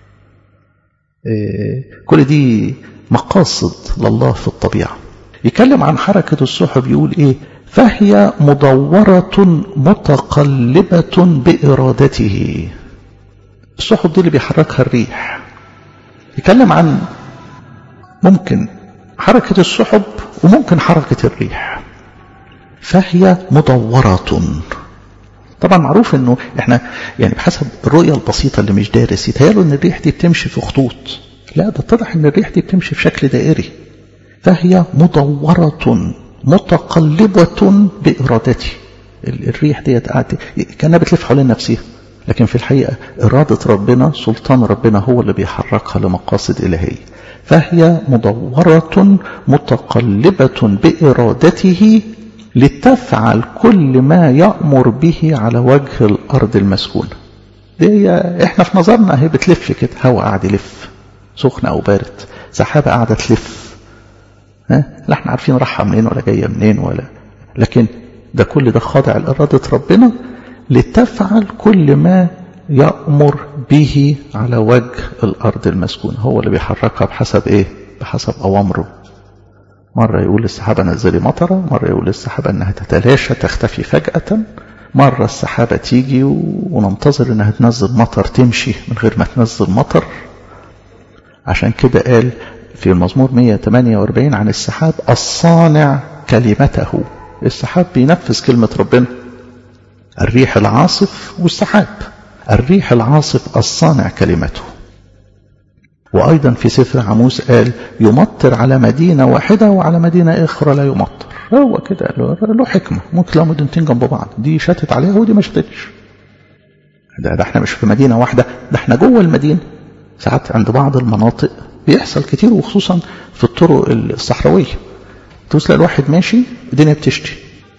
إيه كل دي مقاصد لله في الطبيعة يتكلم عن حركة السحب يقول ايه فهي مدورة متقلبة بإرادته السحب دي اللي بيحركها الريح يتكلم عن ممكن حركة السحب وممكن حركة الريح فهي مدورة طبعا معروف انه احنا يعني بحسب الرؤية البسيطة اللي مش دارس يتهيألوا ان الريح دي بتمشي في خطوط لا ده اتضح ان الريح دي بتمشي في شكل دائري فهي مدورة متقلبة بإرادتي الريح ديت قاعدة كأنها بتلف حوالين نفسها لكن في الحقيقة إرادة ربنا سلطان ربنا هو اللي بيحركها لمقاصد إلهية فهي مدورة متقلبة بإرادته لتفعل كل ما يأمر به على وجه الأرض المسكونة دي احنا في نظرنا هي بتلف كده هوا قاعد يلف سخن أو بارد سحابة قاعدة تلف ها لا احنا عارفين رايحة منين ولا جاية منين ولا لكن ده كل ده خاضع لإرادة ربنا لتفعل كل ما يأمر به على وجه الأرض المسكونة هو اللي بيحركها بحسب إيه بحسب أوامره مرة يقول للسحابة نزلي مطرة مرة يقول للسحابة أنها تتلاشى تختفي فجأة مرة السحابة تيجي وننتظر أنها تنزل مطر تمشي من غير ما تنزل مطر عشان كده قال في المزمور 148 عن السحاب الصانع كلمته السحاب بينفذ كلمة ربنا الريح العاصف والسحاب الريح العاصف الصانع كلمته وأيضا في سفر عموس قال يمطر على مدينة واحدة وعلى مدينة أخرى لا يمطر هو كده له حكمة ممكن لو مدينتين جنب بعض دي شتت عليها ودي ما شتتش ده, ده احنا مش في مدينة واحدة ده احنا جوه المدينة ساعات عند بعض المناطق بيحصل كتير وخصوصا في الطرق الصحراوية تلاقي الواحد ماشي الدنيا بتشتي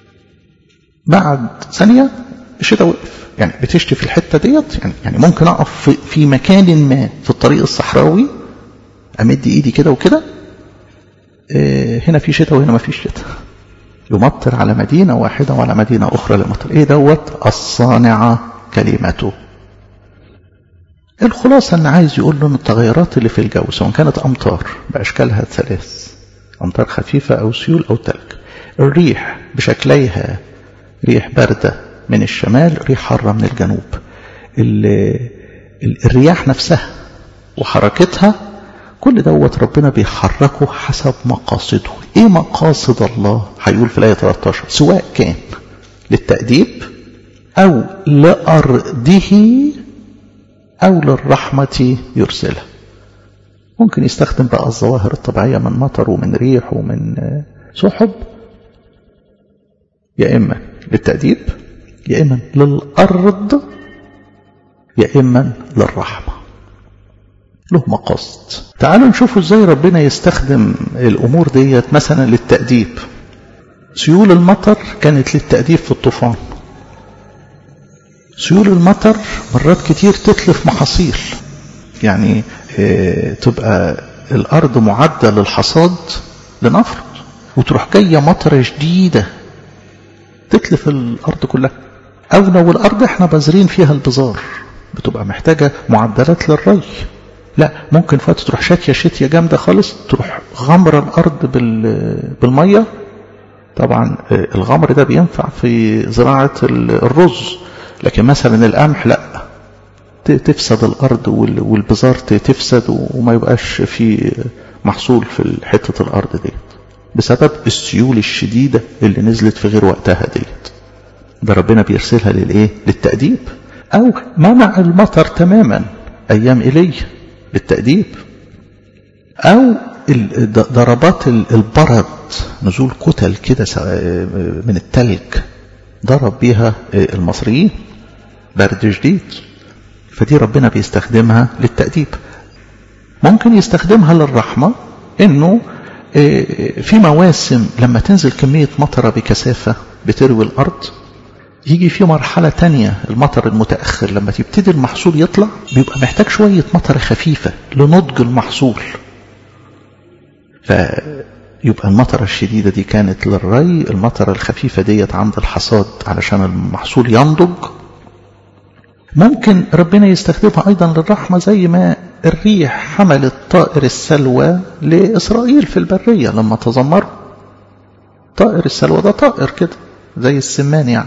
بعد ثانية الشتاء وقف يعني بتشتي في الحتة ديت يعني, يعني ممكن أقف في, في مكان ما في الطريق الصحراوي أمد إيدي كده وكده اه هنا في شتاء وهنا ما فيش شتاء يمطر على مدينة واحدة وعلى مدينة أخرى لمطر إيه دوت الصانعة كلمته الخلاصة أن عايز يقول له التغيرات اللي في الجو سواء كانت أمطار بأشكالها الثلاث أمطار خفيفة أو سيول أو تلج الريح بشكليها ريح باردة من الشمال ريح حارة من الجنوب الرياح نفسها وحركتها كل دوت ربنا بيحركه حسب مقاصده ايه مقاصد الله هيقول في الآية 13 سواء كان للتأديب أو لأرضه أو للرحمة يرسلها ممكن يستخدم بقى الظواهر الطبيعية من مطر ومن ريح ومن سحب يا إما للتأديب يا إما للأرض يا إما للرحمة له مقاصد تعالوا نشوفوا ازاي ربنا يستخدم الأمور ديت مثلا للتأديب سيول المطر كانت للتأديب في الطوفان سيول المطر مرات كتير تتلف محاصيل يعني اه تبقى الأرض معدة للحصاد لنفرض وتروح جاية مطرة شديدة تتلف الأرض كلها أو لو الأرض احنا بذرين فيها البذار بتبقى محتاجة معدلات للري لا ممكن فات تروح شاتية شتية جامدة خالص تروح غمر الأرض بالمية طبعا الغمر ده بينفع في زراعة الرز لكن مثلا القمح لا تفسد الأرض والبذار تفسد وما يبقاش في محصول في حتة الأرض ديت بسبب السيول الشديدة اللي نزلت في غير وقتها ديت ده ربنا بيرسلها للإيه؟ للتأديب أو منع المطر تماما أيام إيليا للتأديب أو ضربات البرد نزول كتل كده من التلج ضرب بيها المصريين برد شديد فدي ربنا بيستخدمها للتأديب ممكن يستخدمها للرحمة انه في مواسم لما تنزل كمية مطرة بكثافة بتروي الأرض يجي في مرحلة تانية المطر المتأخر لما تبتدي المحصول يطلع بيبقى محتاج شوية مطر خفيفة لنضج المحصول فيبقى المطرة الشديدة دي كانت للري المطرة الخفيفة ديت عند الحصاد علشان المحصول ينضج ممكن ربنا يستخدمها أيضا للرحمة زي ما الريح حملت طائر السلوى لإسرائيل في البرية لما تذمروا طائر السلوى ده طائر كده زي السمان يعني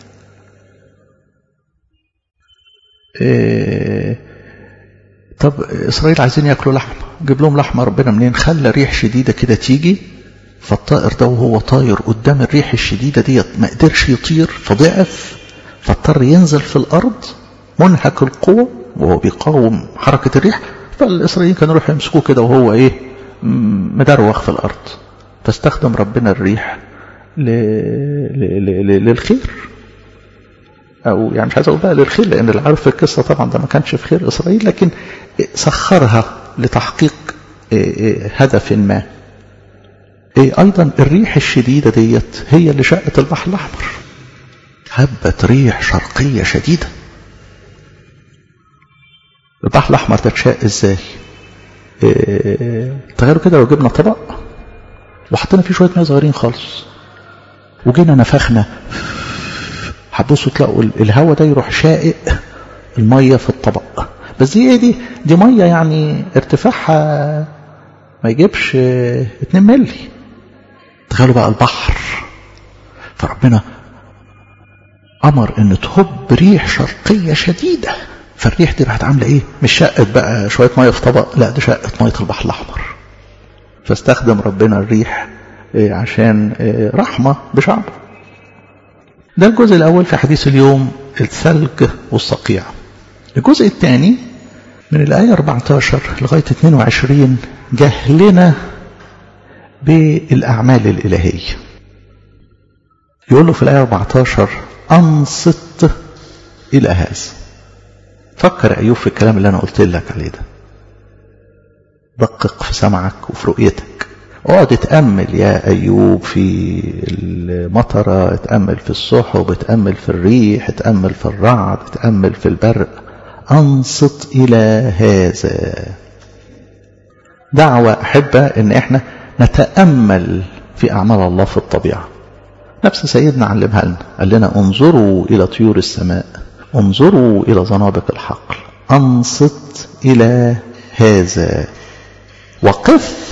إيه طب إسرائيل عايزين ياكلوا لحمة جيب لهم لحمة ربنا منين خلى ريح شديدة كده تيجي فالطائر ده وهو طاير قدام الريح الشديدة ديت ما قدرش يطير فضعف فاضطر ينزل في الأرض منهك القوة وهو بيقاوم حركة الريح فالإسرائيليين كانوا يروحوا يمسكوه كده وهو إيه مدروخ في الأرض فاستخدم ربنا الريح ل... ل... ل... للخير أو يعني مش عايز أقول بقى للخير لأن اللي عارف القصة طبعا ده ما كانش في خير إسرائيل لكن سخرها لتحقيق هدف ما أيضا الريح الشديدة ديت هي اللي شقت البحر الأحمر هبت ريح شرقية شديدة البحر الأحمر ده اتشق ازاي إيه تخيلوا كده لو جبنا طبق وحطينا فيه شوية مية صغيرين خالص وجينا نفخنا هتبصوا تلاقوا الهواء ده يروح شائق المية في الطبق بس دي ايه دي دي مية يعني ارتفاعها ما يجيبش 2 ملي تخيلوا بقى البحر فربنا أمر أن تهب ريح شرقية شديدة فالريح دي راحت عاملة إيه مش شقت بقى شوية مية في طبق لا دي شقت مية البحر الأحمر فاستخدم ربنا الريح عشان رحمة بشعبه ده الجزء الأول في حديث اليوم الثلج والصقيع الجزء الثاني من الآية 14 لغاية 22 جهلنا بالأعمال الإلهية يقول له في الآية 14 أنصت إلى هذا فكر أيوب في الكلام اللي أنا قلت لك عليه ده دقق في سمعك وفي رؤيتك اقعد اتأمل يا أيوب في المطرة اتأمل في السحب اتأمل في الريح اتأمل في الرعد اتأمل في البرق أنصت إلى هذا دعوة أحبة إن إحنا نتأمل في أعمال الله في الطبيعة نفس سيدنا علمها لنا قال لنا انظروا إلى طيور السماء انظروا إلى زنابق الحقل أنصت إلى هذا وقف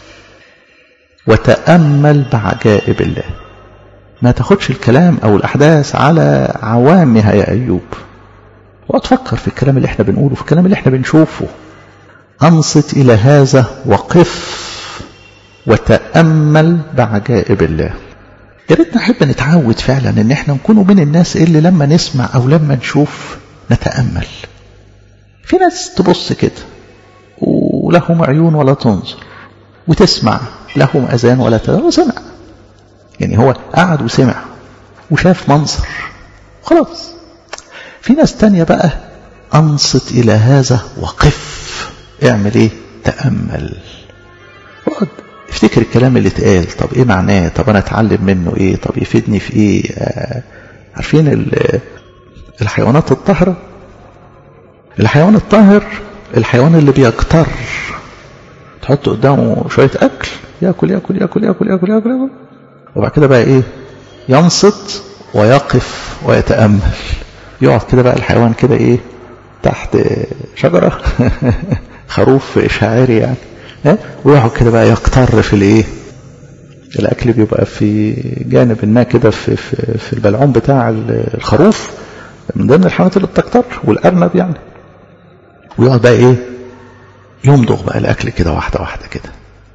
وتأمل بعجائب الله ما تاخدش الكلام أو الأحداث على عوامها يا أيوب وتفكر في الكلام اللي احنا بنقوله في الكلام اللي احنا بنشوفه أنصت إلى هذا وقف وتأمل بعجائب الله يا ريت نحب نتعود فعلا ان احنا نكون من الناس اللي لما نسمع او لما نشوف نتأمل في ناس تبص كده ولهم عيون ولا تنظر وتسمع لهم أذان ولا تنظر وسمع يعني هو قعد وسمع وشاف منظر خلاص في ناس تانية بقى أنصت إلى هذا وقف اعمل ايه تأمل اقعد افتكر الكلام اللي اتقال طب ايه معناه طب انا اتعلم منه ايه طب يفيدني في ايه آه عارفين الحيوانات الطاهرة الحيوان الطاهر الحيوان اللي بيكتر تحط قدامه شوية اكل ياكل ياكل ياكل ياكل ياكل ياكل, ياكل. وبعد كده بقى ايه ينصت ويقف ويتأمل يقعد كده بقى الحيوان كده ايه تحت شجرة خروف شاعري يعني ويقعد كده بقى يقتر في الايه الاكل بيبقى في جانب ما كده في, في, في البلعوم بتاع الخروف من ضمن الحيوانات اللي بتكتر والارنب يعني ويقعد بقى ايه يمضغ بقى الاكل كده واحده واحده كده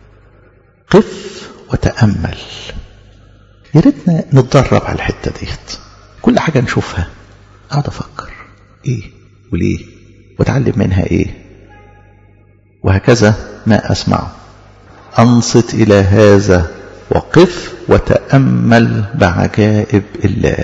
قف وتامل يا ريتنا نتدرب على الحته ديت كل حاجه نشوفها اقعد افكر ايه وليه واتعلم منها ايه وهكذا ما أسمعه أنصت إلى هذا وقف وتأمل بعجائب الله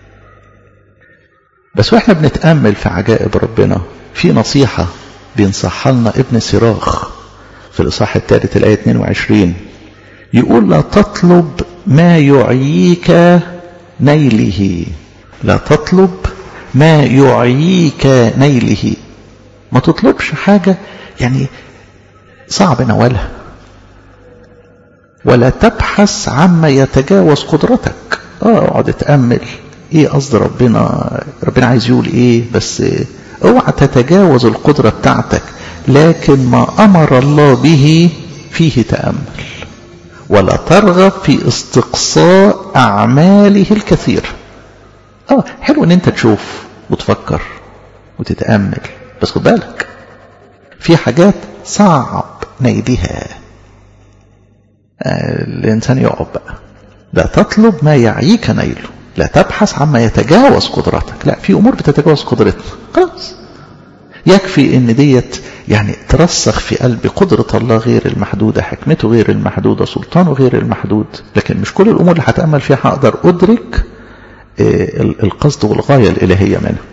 بس واحنا بنتأمل في عجائب ربنا في نصيحة بينصحها لنا ابن سراخ في الإصحاح الثالث الآية 22 يقول لا تطلب ما يعييك نيله لا تطلب ما يعييك نيله ما تطلبش حاجة يعني صعب نوالها ولا تبحث عما يتجاوز قدرتك اه اقعد اتامل ايه قصد ربنا ربنا عايز يقول ايه بس اوعى تتجاوز القدرة بتاعتك لكن ما امر الله به فيه تأمل ولا ترغب في استقصاء اعماله الكثير اه حلو ان انت تشوف وتفكر وتتأمل بس خد بالك في حاجات صعب نيلها آه الانسان يقعد بقى لا تطلب ما يعيك نيله لا تبحث عما يتجاوز قدرتك لا في امور بتتجاوز قدرتنا خلاص يكفي ان ديت يعني ترسخ في قلبي قدرة الله غير المحدودة حكمته غير المحدودة سلطانه غير المحدود لكن مش كل الامور اللي هتأمل فيها هقدر ادرك القصد والغاية الالهية منها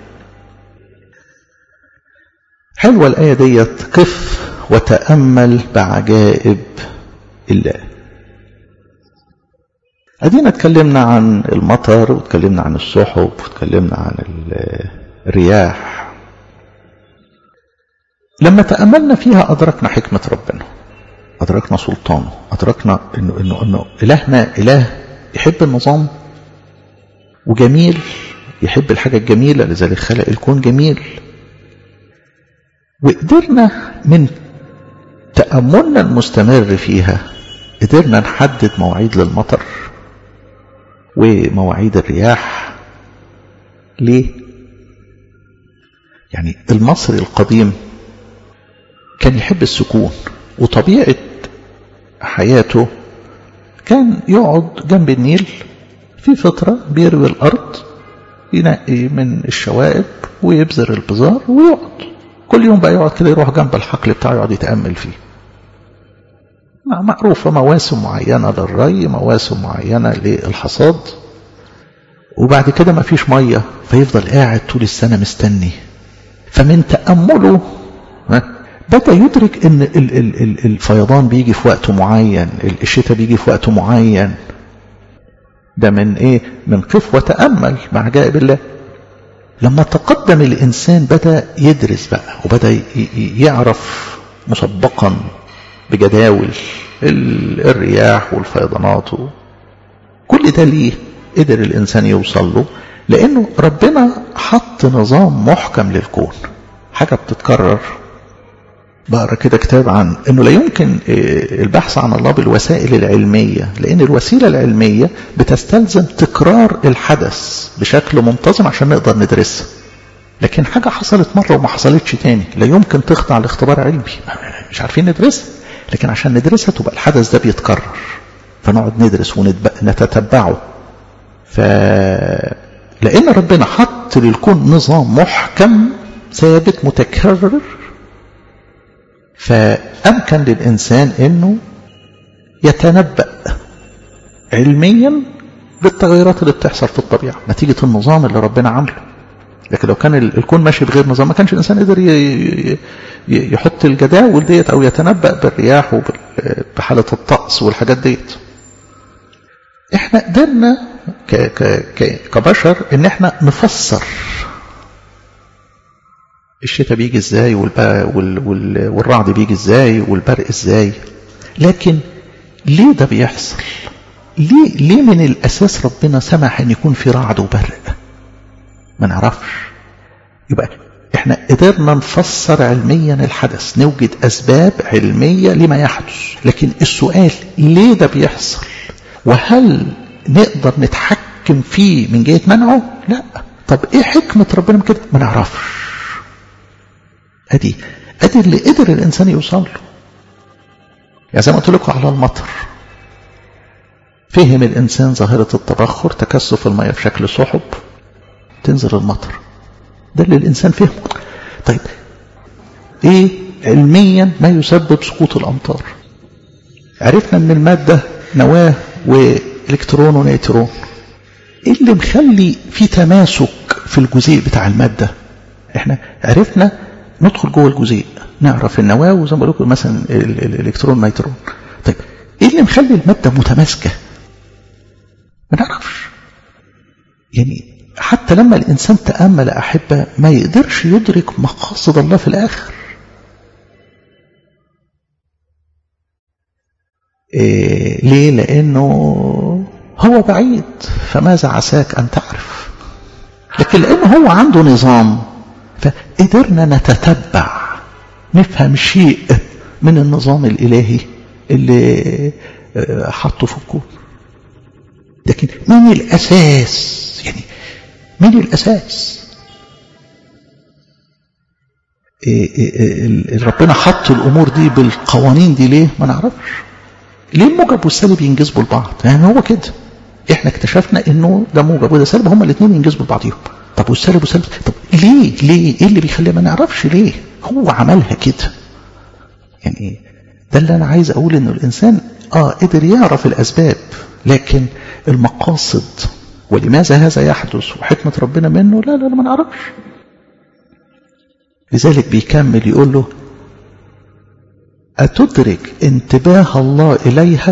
حلوة الآية ديت قف وتأمل بعجائب الله أدينا اتكلمنا عن المطر واتكلمنا عن السحب واتكلمنا عن الرياح لما تأملنا فيها أدركنا حكمة ربنا أدركنا سلطانه أدركنا إنه, إنه, إنه إلهنا إله يحب النظام وجميل يحب الحاجة الجميلة لذلك خلق الكون جميل وقدرنا من تأملنا المستمر فيها قدرنا نحدد مواعيد للمطر ومواعيد الرياح ليه يعني المصري القديم كان يحب السكون وطبيعة حياته كان يقعد جنب النيل في فترة بيروي الأرض ينقي من الشوائب ويبذر البذار ويقعد كل يوم بقى يقعد كده يروح جنب الحقل بتاعه يقعد يتأمل فيه معروفة مواسم معينة للري مواسم معينة للحصاد وبعد كده ما فيش مية فيفضل قاعد طول السنة مستني فمن تأمله بدأ يدرك ان الفيضان بيجي في وقت معين الشتاء بيجي في وقت معين ده من ايه من قف وتأمل مع عجائب الله لما تقدم الإنسان بدأ يدرس بقى وبدأ يعرف مسبقا بجداول الرياح والفيضانات كل ده ليه قدر الإنسان يوصل له لأنه ربنا حط نظام محكم للكون حاجة بتتكرر بقرا كده كتاب عن انه لا يمكن البحث عن الله بالوسائل العلميه لان الوسيله العلميه بتستلزم تكرار الحدث بشكل منتظم عشان نقدر ندرسها لكن حاجه حصلت مره وما حصلتش تاني لا يمكن تخضع لاختبار علمي مش عارفين ندرسها لكن عشان ندرسها تبقى الحدث ده بيتكرر فنقعد ندرس ونتتبعه ف لان ربنا حط للكون نظام محكم ثابت متكرر فأمكن للإنسان أنه يتنبأ علميا بالتغيرات اللي بتحصل في الطبيعة نتيجة النظام اللي ربنا عامله لكن لو كان الكون ماشي بغير نظام ما كانش الإنسان قدر يحط الجداول ديت أو يتنبأ بالرياح وبحالة الطقس والحاجات ديت احنا قدرنا كبشر ان احنا نفسر الشتاء بيجي ازاي والرعد بيجي ازاي والبرق ازاي لكن ليه ده بيحصل ليه ليه من الاساس ربنا سمح ان يكون في رعد وبرق ما نعرفش يبقى احنا قدرنا نفسر علميا الحدث نوجد اسباب علميه لما يحدث لكن السؤال ليه ده بيحصل وهل نقدر نتحكم فيه من جهه منعه لا طب ايه حكمه ربنا من كده ما نعرفش ادي ادي اللي قدر الانسان يوصل له يعني زي ما قلت لكم على المطر فهم الانسان ظاهره التبخر تكثف المياه في شكل سحب تنزل المطر ده اللي الانسان فهمه طيب ايه علميا ما يسبب سقوط الامطار عرفنا ان الماده نواه والكترون ونيوترون ايه اللي مخلي في تماسك في الجزيء بتاع الماده احنا عرفنا ندخل جوه الجزيء نعرف النواه وزي ما بقول لكم مثلا الالكترون نيترون طيب ايه اللي مخلي الماده متماسكه ما نعرفش يعني حتى لما الانسان تامل احبه ما يقدرش يدرك مقاصد الله في الاخر إيه ليه لانه هو بعيد فماذا عساك ان تعرف لكن لأن هو عنده نظام فقدرنا نتتبع نفهم شيء من النظام الإلهي اللي حطه في الكون لكن مين الأساس يعني مين الأساس إيه إيه ربنا حط الأمور دي بالقوانين دي ليه ما نعرفش ليه الموجب والسالب ينجذبوا لبعض يعني هو كده احنا اكتشفنا انه ده موجب وده سالب هما الاثنين ينجذبوا لبعضهم طب والسالب والسالب طب ليه ليه ايه اللي بيخليها ما نعرفش ليه هو عملها كده يعني ده اللي انا عايز اقول انه الانسان اه قدر يعرف الاسباب لكن المقاصد ولماذا هذا يحدث وحكمة ربنا منه لا لا, لا ما نعرفش لذلك بيكمل يقول له أتدرك انتباه الله إليها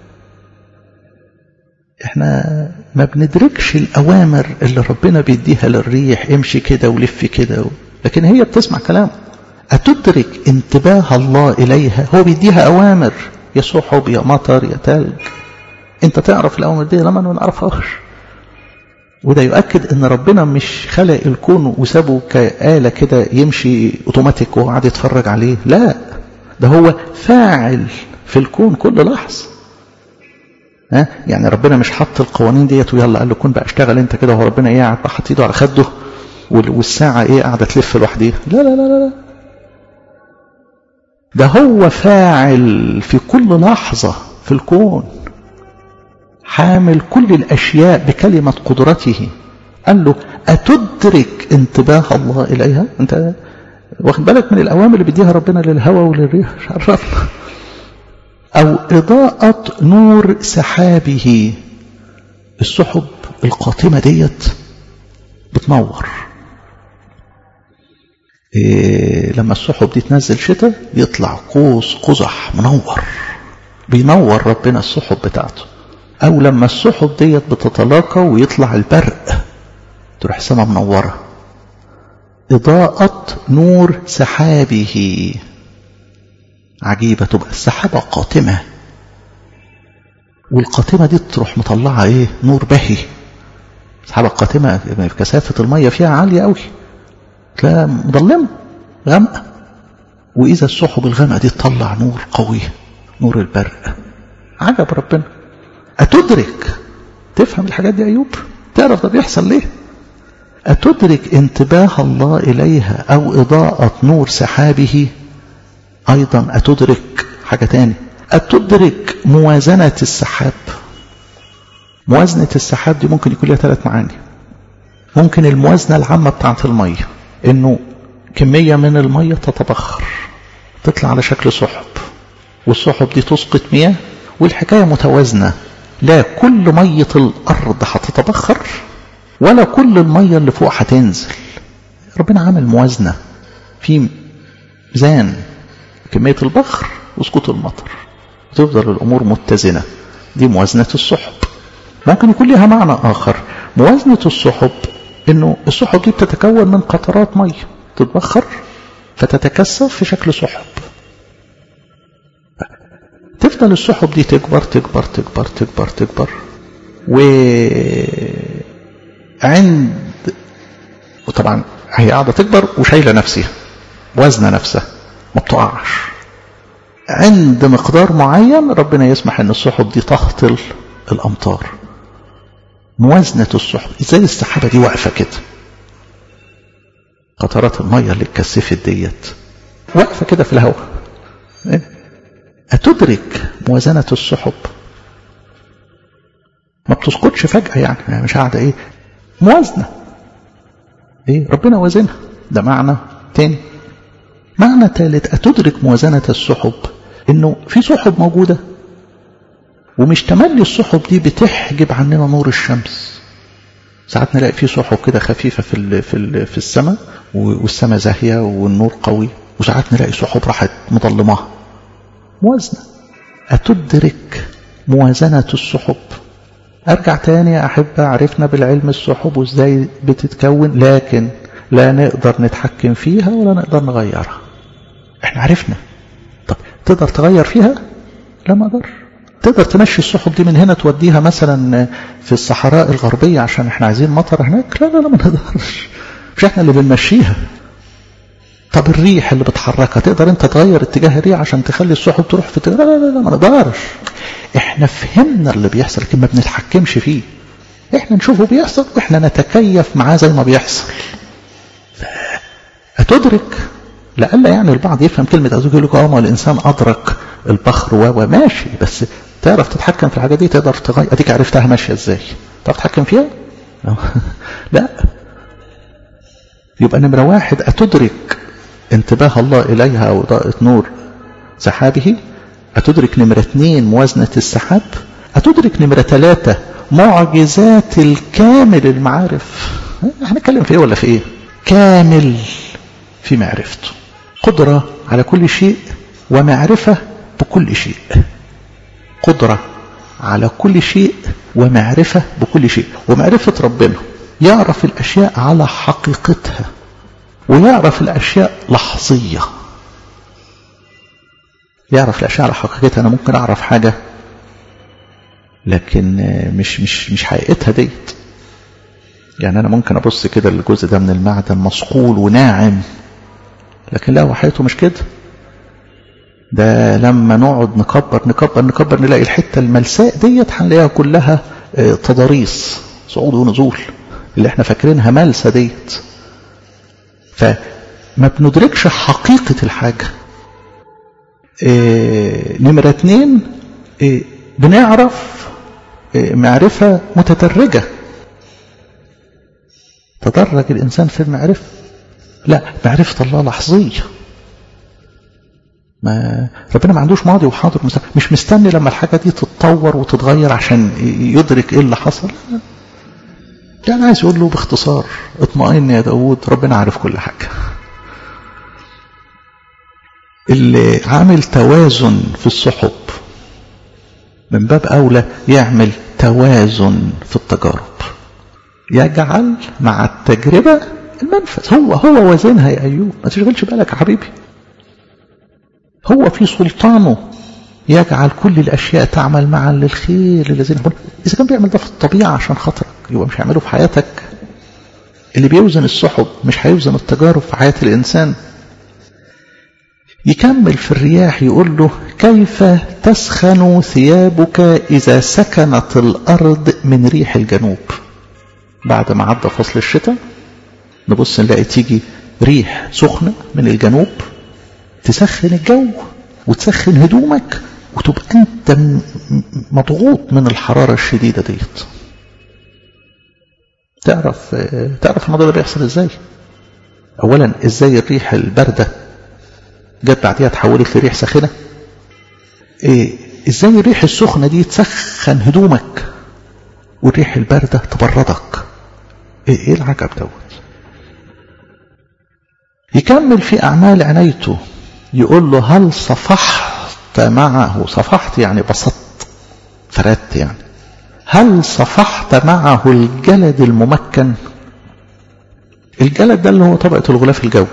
احنا ما بندركش الأوامر اللي ربنا بيديها للريح امشي كده ولف كده لكن هي بتسمع كلامه أتدرك انتباه الله إليها هو بيديها أوامر يا سحب يا مطر يا تلج انت تعرف الأوامر دي لما ما نعرفهاش وده يؤكد ان ربنا مش خلق الكون وسابه كآلة كده يمشي اوتوماتيك وهو قاعد يتفرج عليه لا ده هو فاعل في الكون كل لحظة ها يعني ربنا مش حط القوانين ديت ويلا قال له كن بقى اشتغل انت كده وهو ربنا ايه قاعد حاطط ايده على خده والساعة ايه قاعدة تلف لوحديها لا لا لا لا ده هو فاعل في كل لحظة في الكون حامل كل الأشياء بكلمة قدرته قال له أتدرك انتباه الله إليها أنت واخد بالك من الأوامر اللي بيديها ربنا للهواء وللريح مش عرفنا أو إضاءة نور سحابه السحب القاتمة ديت بتنور إيه لما السحب دي تنزل شتاء يطلع قوس قزح منور بينور ربنا السحب بتاعته أو لما السحب ديت بتتلاقى ويطلع البرق تروح السماء منورة إضاءة نور سحابه عجيبة تبقى السحابة قاتمة والقاتمة دي تروح مطلعة ايه نور بهي السحابة القاتمة كثافة المية فيها عالية قوي تلاقيها مظلمة غامقة وإذا السحب الغامقة دي تطلع نور قوي نور البرق عجب ربنا أتدرك تفهم الحاجات دي أيوب تعرف ده بيحصل ليه أتدرك انتباه الله إليها أو إضاءة نور سحابه أيضا أتدرك حاجة تاني أتدرك موازنة السحاب موازنة السحاب دي ممكن يكون لها ثلاث معاني ممكن الموازنة العامة بتاعت المية إنه كمية من المية تتبخر تطلع على شكل سحب والسحب دي تسقط مياه والحكاية متوازنة لا كل مية الأرض هتتبخر ولا كل المية اللي فوق هتنزل ربنا عامل موازنة في ميزان كمية البخر وسقوط المطر تفضل الأمور متزنة دي موازنة السحب ممكن يكون لها معنى آخر موازنة السحب إنه السحب دي بتتكون من قطرات مية تتبخر فتتكثف في شكل سحب تفضل السحب دي تكبر تكبر تكبر تكبر تكبر وعند وطبعا هي قاعدة تكبر وشايلة نفسها وزنة نفسها ما بتقعش عند مقدار معين ربنا يسمح ان السحب دي تهطل الامطار موازنة السحب ازاي السحابة دي واقفة كده قطرات المية اللي اتكثفت ديت واقفة كده في الهواء أتدرك موازنة السحب ما بتسقطش فجأة يعني, يعني مش قاعدة ايه موازنة ايه ربنا وازنها ده معنى تاني معنى ثالث أتدرك موازنة السحب انه في سحب موجودة ومش تملي السحب دي بتحجب عننا نور الشمس ساعات نلاقي في سحب كده خفيفة في ال في ال في السماء والسماء زاهية والنور قوي وساعات نلاقي سحب راحت مظلماها موازنة أتدرك موازنة السحب أرجع تاني يا أحبة عرفنا بالعلم السحب وإزاي بتتكون لكن لا نقدر نتحكم فيها ولا نقدر نغيرها احنا عرفنا طب تقدر تغير فيها لا ما اقدر تقدر تمشي السحب دي من هنا توديها مثلا في الصحراء الغربية عشان احنا عايزين مطر هناك لا لا لا ما نقدرش مش احنا اللي بنمشيها طب الريح اللي بتحركها تقدر انت تغير اتجاه الريح عشان تخلي السحب تروح في لا لا لا, لا ما نقدرش احنا فهمنا اللي بيحصل لكن ما بنتحكمش فيه احنا نشوفه بيحصل واحنا نتكيف معاه زي ما بيحصل هتدرك لألا يعني البعض يفهم كلمة أزوج يقول لك اه ما الإنسان أدرك البخر و ماشي بس تعرف تتحكم في الحاجة دي تقدر تغير أديك عرفتها ماشية إزاي تعرف تتحكم فيها؟ لا يبقى نمرة واحد أتدرك انتباه الله إليها أو إضاءة نور سحابه أتدرك نمرة اثنين موازنة السحاب أتدرك نمرة ثلاثة معجزات الكامل المعارف هنتكلم في ايه ولا في ايه كامل في معرفته قدرة على كل شيء ومعرفة بكل شيء قدرة على كل شيء ومعرفة بكل شيء ومعرفة ربنا يعرف الأشياء على حقيقتها ويعرف الأشياء لحظية يعرف الأشياء على حقيقتها أنا ممكن أعرف حاجة لكن مش مش مش حقيقتها ديت يعني أنا ممكن أبص كده الجزء ده من المعدن مصقول وناعم لكن لا وحياته مش كده ده لما نقعد نكبر نكبر نكبر نلاقي الحتة الملساء ديت هنلاقيها كلها تضاريس صعود ونزول اللي احنا فاكرينها ملسة ديت فما بندركش حقيقة الحاجة اه نمرة اتنين اه بنعرف اه معرفة متدرجة تدرج الإنسان في المعرفة لا معرفة الله لحظية ما ربنا ما عندوش ماضي وحاضر ومستقبل مش مستني لما الحاجة دي تتطور وتتغير عشان يدرك ايه اللي حصل يعني عايز يقول له باختصار اطمئن يا داود ربنا عارف كل حاجة اللي عامل توازن في السحب من باب أولى يعمل توازن في التجارب يجعل مع التجربة المنفذ هو هو وزنها يا أيوب ما تشغلش بالك يا حبيبي هو في سلطانه يجعل كل الأشياء تعمل معا للخير للذين يحبون إذا كان بيعمل ده في الطبيعة عشان خاطرك يبقى مش هيعمله في حياتك اللي بيوزن السحب مش هيوزن التجارب في حياة الإنسان يكمل في الرياح يقول له كيف تسخن ثيابك إذا سكنت الأرض من ريح الجنوب بعد ما عدى فصل الشتاء نبص نلاقي تيجي ريح سخنة من الجنوب تسخن الجو وتسخن هدومك وتبقى انت مضغوط من الحرارة الشديدة ديت تعرف تعرف الموضوع ده بيحصل ازاي اولا ازاي الريح الباردة جت بعديها اتحولت لريح ساخنة إيه ازاي الريح السخنة دي تسخن هدومك والريح الباردة تبردك ايه, إيه العجب دوت يكمل في اعمال عنايته يقول له هل صفحت معه صفحت يعني بسطت فردت يعني هل صفحت معه الجلد الممكن الجلد ده اللي هو طبقة الغلاف الجوي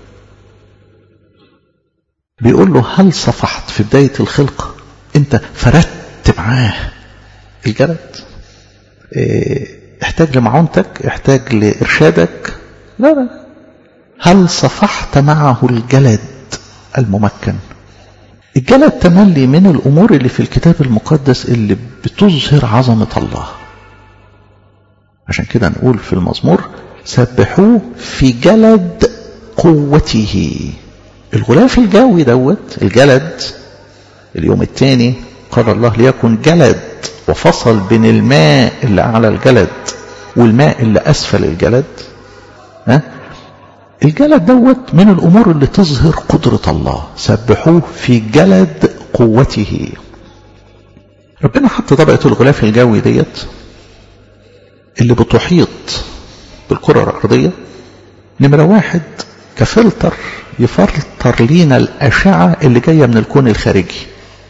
بيقول له هل صفحت في بداية الخلقة انت فردت معاه الجلد اه احتاج لمعونتك احتاج لإرشادك لا لا هل صفحت معه الجلد الممكن الجلد تملي من الأمور اللي في الكتاب المقدس اللي بتظهر عظمة الله عشان كده نقول في المزمور سبحوه في جلد قوته الغلاف الجوي دوت الجلد اليوم الثاني قال الله ليكن جلد وفصل بين الماء اللي أعلى الجلد والماء اللي أسفل الجلد ها الجلد دوت من الأمور اللي تظهر قدرة الله سبحوه في جلد قوته ربنا حط طبقة الغلاف الجوي ديت اللي بتحيط بالكرة الأرضية نمرة واحد كفلتر يفلتر لينا الأشعة اللي جاية من الكون الخارجي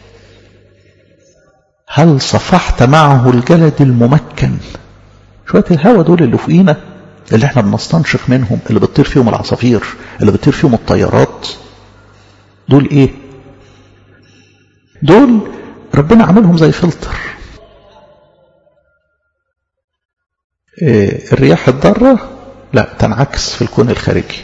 هل صفحت معه الجلد الممكن شوية الهواء دول اللي فوقينا اللي احنا بنستنشق منهم اللي بتطير فيهم العصافير اللي بتطير فيهم الطيارات دول ايه دول ربنا عاملهم زي فلتر إيه الرياح الضارة لا تنعكس في الكون الخارجي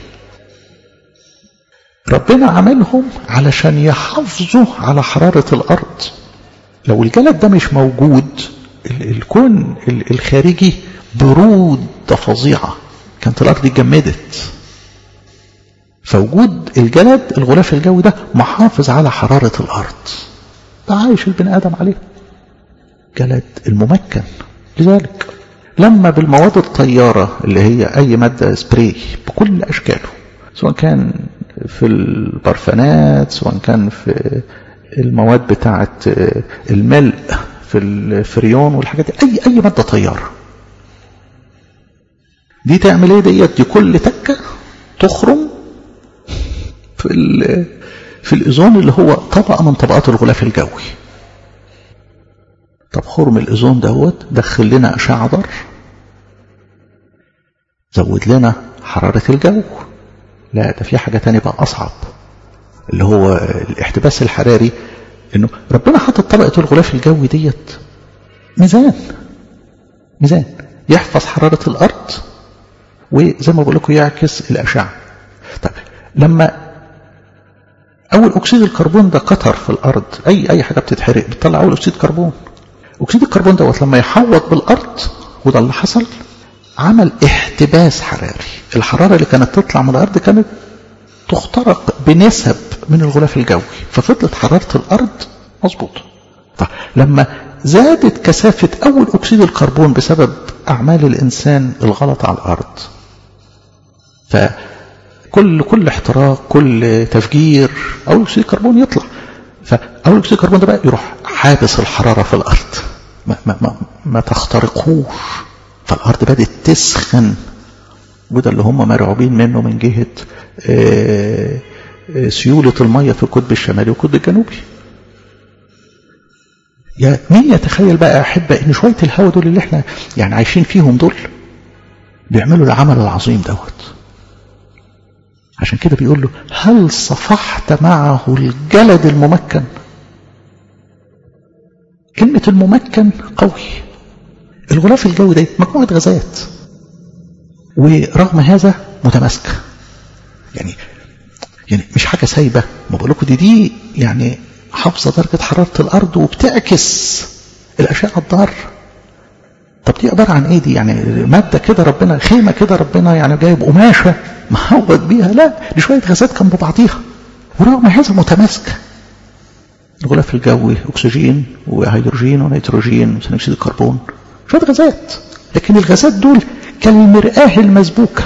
ربنا عاملهم علشان يحافظوا على حرارة الأرض لو الجلد ده مش موجود الكون الخارجي برودة فظيعة كانت الأرض اتجمدت فوجود الجلد الغلاف الجوي ده محافظ على حرارة الأرض ده عايش البني آدم عليه جلد الممكن لذلك لما بالمواد الطيارة اللي هي أي مادة سبراي بكل أشكاله سواء كان في البرفانات سواء كان في المواد بتاعة الملء في الفريون والحاجات دي أي أي مادة طيارة دي تعمل ايه ديت دي كل تكة تخرم في في الإوزون اللي هو طبقة من طبقات الغلاف الجوي طب خرم الأوزون دوت دخل لنا أشعة ضر زود لنا حرارة الجو لا ده في حاجة تانية بقى أصعب اللي هو الاحتباس الحراري انه ربنا حاطط طبقة الغلاف الجوي ديت ميزان ميزان يحفظ حرارة الأرض وزي ما بقول لكم يعكس الأشعة طيب لما أول أكسيد الكربون ده قطر في الأرض أي أي حاجة بتتحرق بتطلع أول أكسيد كربون أكسيد الكربون دوت لما يحوط بالأرض وده اللي حصل عمل احتباس حراري الحرارة اللي كانت تطلع من الأرض كانت تخترق بنسب من الغلاف الجوي ففضلت حرارة الأرض مظبوطة طيب لما زادت كثافة أول أكسيد الكربون بسبب أعمال الإنسان الغلط على الأرض فكل كل احتراق كل تفجير أول أكسيد الكربون يطلع فأول أكسيد الكربون ده بقى يروح حابس الحرارة في الأرض ما, ما, ما, ما تخترقوش فالأرض بدأت تسخن وده اللي هم مرعوبين منه من جهة آآ آآ سيولة المية في القطب الشمالي والقطب الجنوبي يا مين يتخيل بقى أحبة إن شوية الهواء دول اللي احنا يعني عايشين فيهم دول بيعملوا العمل العظيم دوت عشان كده بيقول له هل صفحت معه الجلد الممكن كلمة الممكن قوي الغلاف الجوي ده مجموعة غازات ورغم هذا متماسكة يعني يعني مش حاجة سايبة ما بقول لكم دي دي يعني حافظة درجة حرارة الأرض وبتعكس الأشياء الضارة طب دي عبارة عن إيه دي يعني مادة كده ربنا خيمة كده ربنا يعني جايب قماشة محوط بيها لا دي شوية غازات كان ببعضيها ورغم هذا متماسكة الغلاف الجوي أكسجين وهيدروجين ونيتروجين وثاني أكسيد الكربون شوية غازات لكن الغازات دول كالمرآة المسبوكة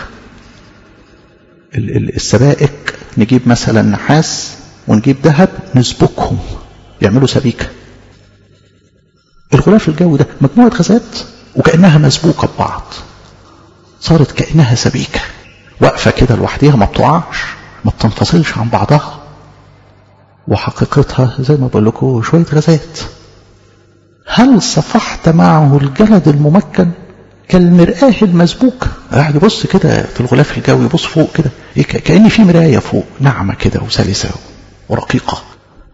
السبائك نجيب مثلا نحاس ونجيب ذهب نسبكهم يعملوا سبيكة الغلاف الجوي ده مجموعة غازات وكأنها مسبوكة ببعض صارت كأنها سبيكة واقفة كده لوحديها ما بتقعش ما بتنفصلش عن بعضها وحقيقتها زي ما بقول لكم شوية غازات هل صفحت معه الجلد الممكن كالمرآة المسبوكة قاعد يبص كده في الغلاف الجوي يبص فوق كده إيه كأن في مراية فوق ناعمة كده وسلسة ورقيقة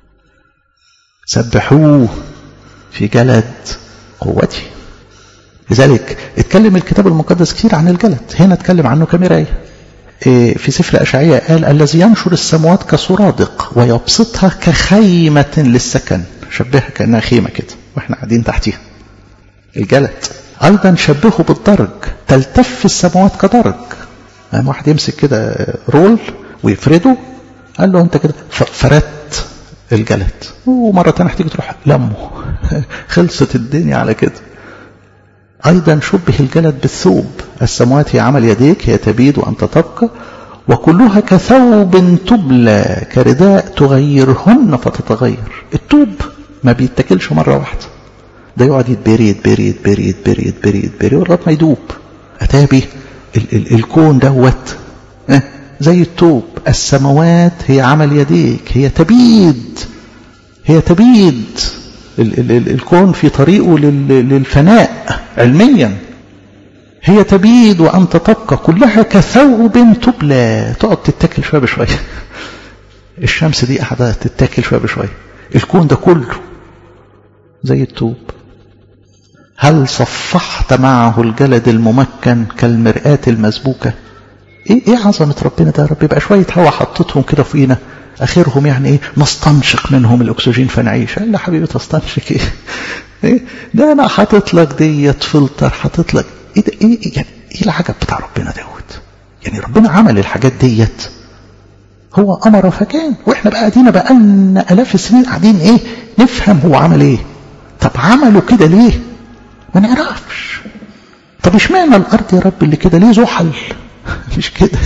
سبحوه في جلد قوتي لذلك اتكلم الكتاب المقدس كثير عن الجلد هنا اتكلم عنه كمراية في سفر أشعية قال الذي ينشر السموات كسرادق ويبسطها كخيمة للسكن شبهها كأنها خيمة كده واحنا قاعدين تحتيها الجلد أيضا شبهه بالدرج تلتف السماوات كدرج يعني واحد يمسك كده رول ويفرده قال له انت كده فردت الجلد ومرة تانية تيجي تروح لمه خلصت الدنيا على كده أيضا شبه الجلد بالثوب السماوات هي عمل يديك هي تبيد وأنت تبقى وكلها كثوب تبلى كرداء تغيرهن فتتغير التوب ما بيتاكلش مرة واحدة ده يقعد يتبري يتبري يتبري يتبري يتبري يتبري لغايه ما يدوب اتابي ال ال الكون دوت اه زي التوب السماوات هي عمل يديك هي تبيد هي تبيد ال ال ال الكون في طريقه لل للفناء علميا هي تبيد وأنت تبقى كلها كثوب تبلى تقعد تتاكل شوية بشوية الشمس دي قاعدة تتاكل شوية بشوية الكون ده كله زي الطوب هل صفحت معه الجلد الممكن كالمرآة المسبوكة ايه ايه عظمة ربنا ده يا رب يبقى شوية هوا حطيتهم كده فوقينا اخرهم يعني ايه نستنشق منهم الاكسجين فنعيش قال لا حبيبي تستنشق ايه ايه ده انا حاطط لك ديت فلتر حاطط لك ايه ده ايه يعني ايه العجب بتاع ربنا دوت يعني ربنا عمل الحاجات ديت هو امر فكان واحنا بقى قاعدين بقى لنا الاف السنين قاعدين ايه نفهم هو عمل ايه طب عملوا كده ليه ما نعرفش طب اشمعنى الارض يا رب اللي كده ليه زحل مش كده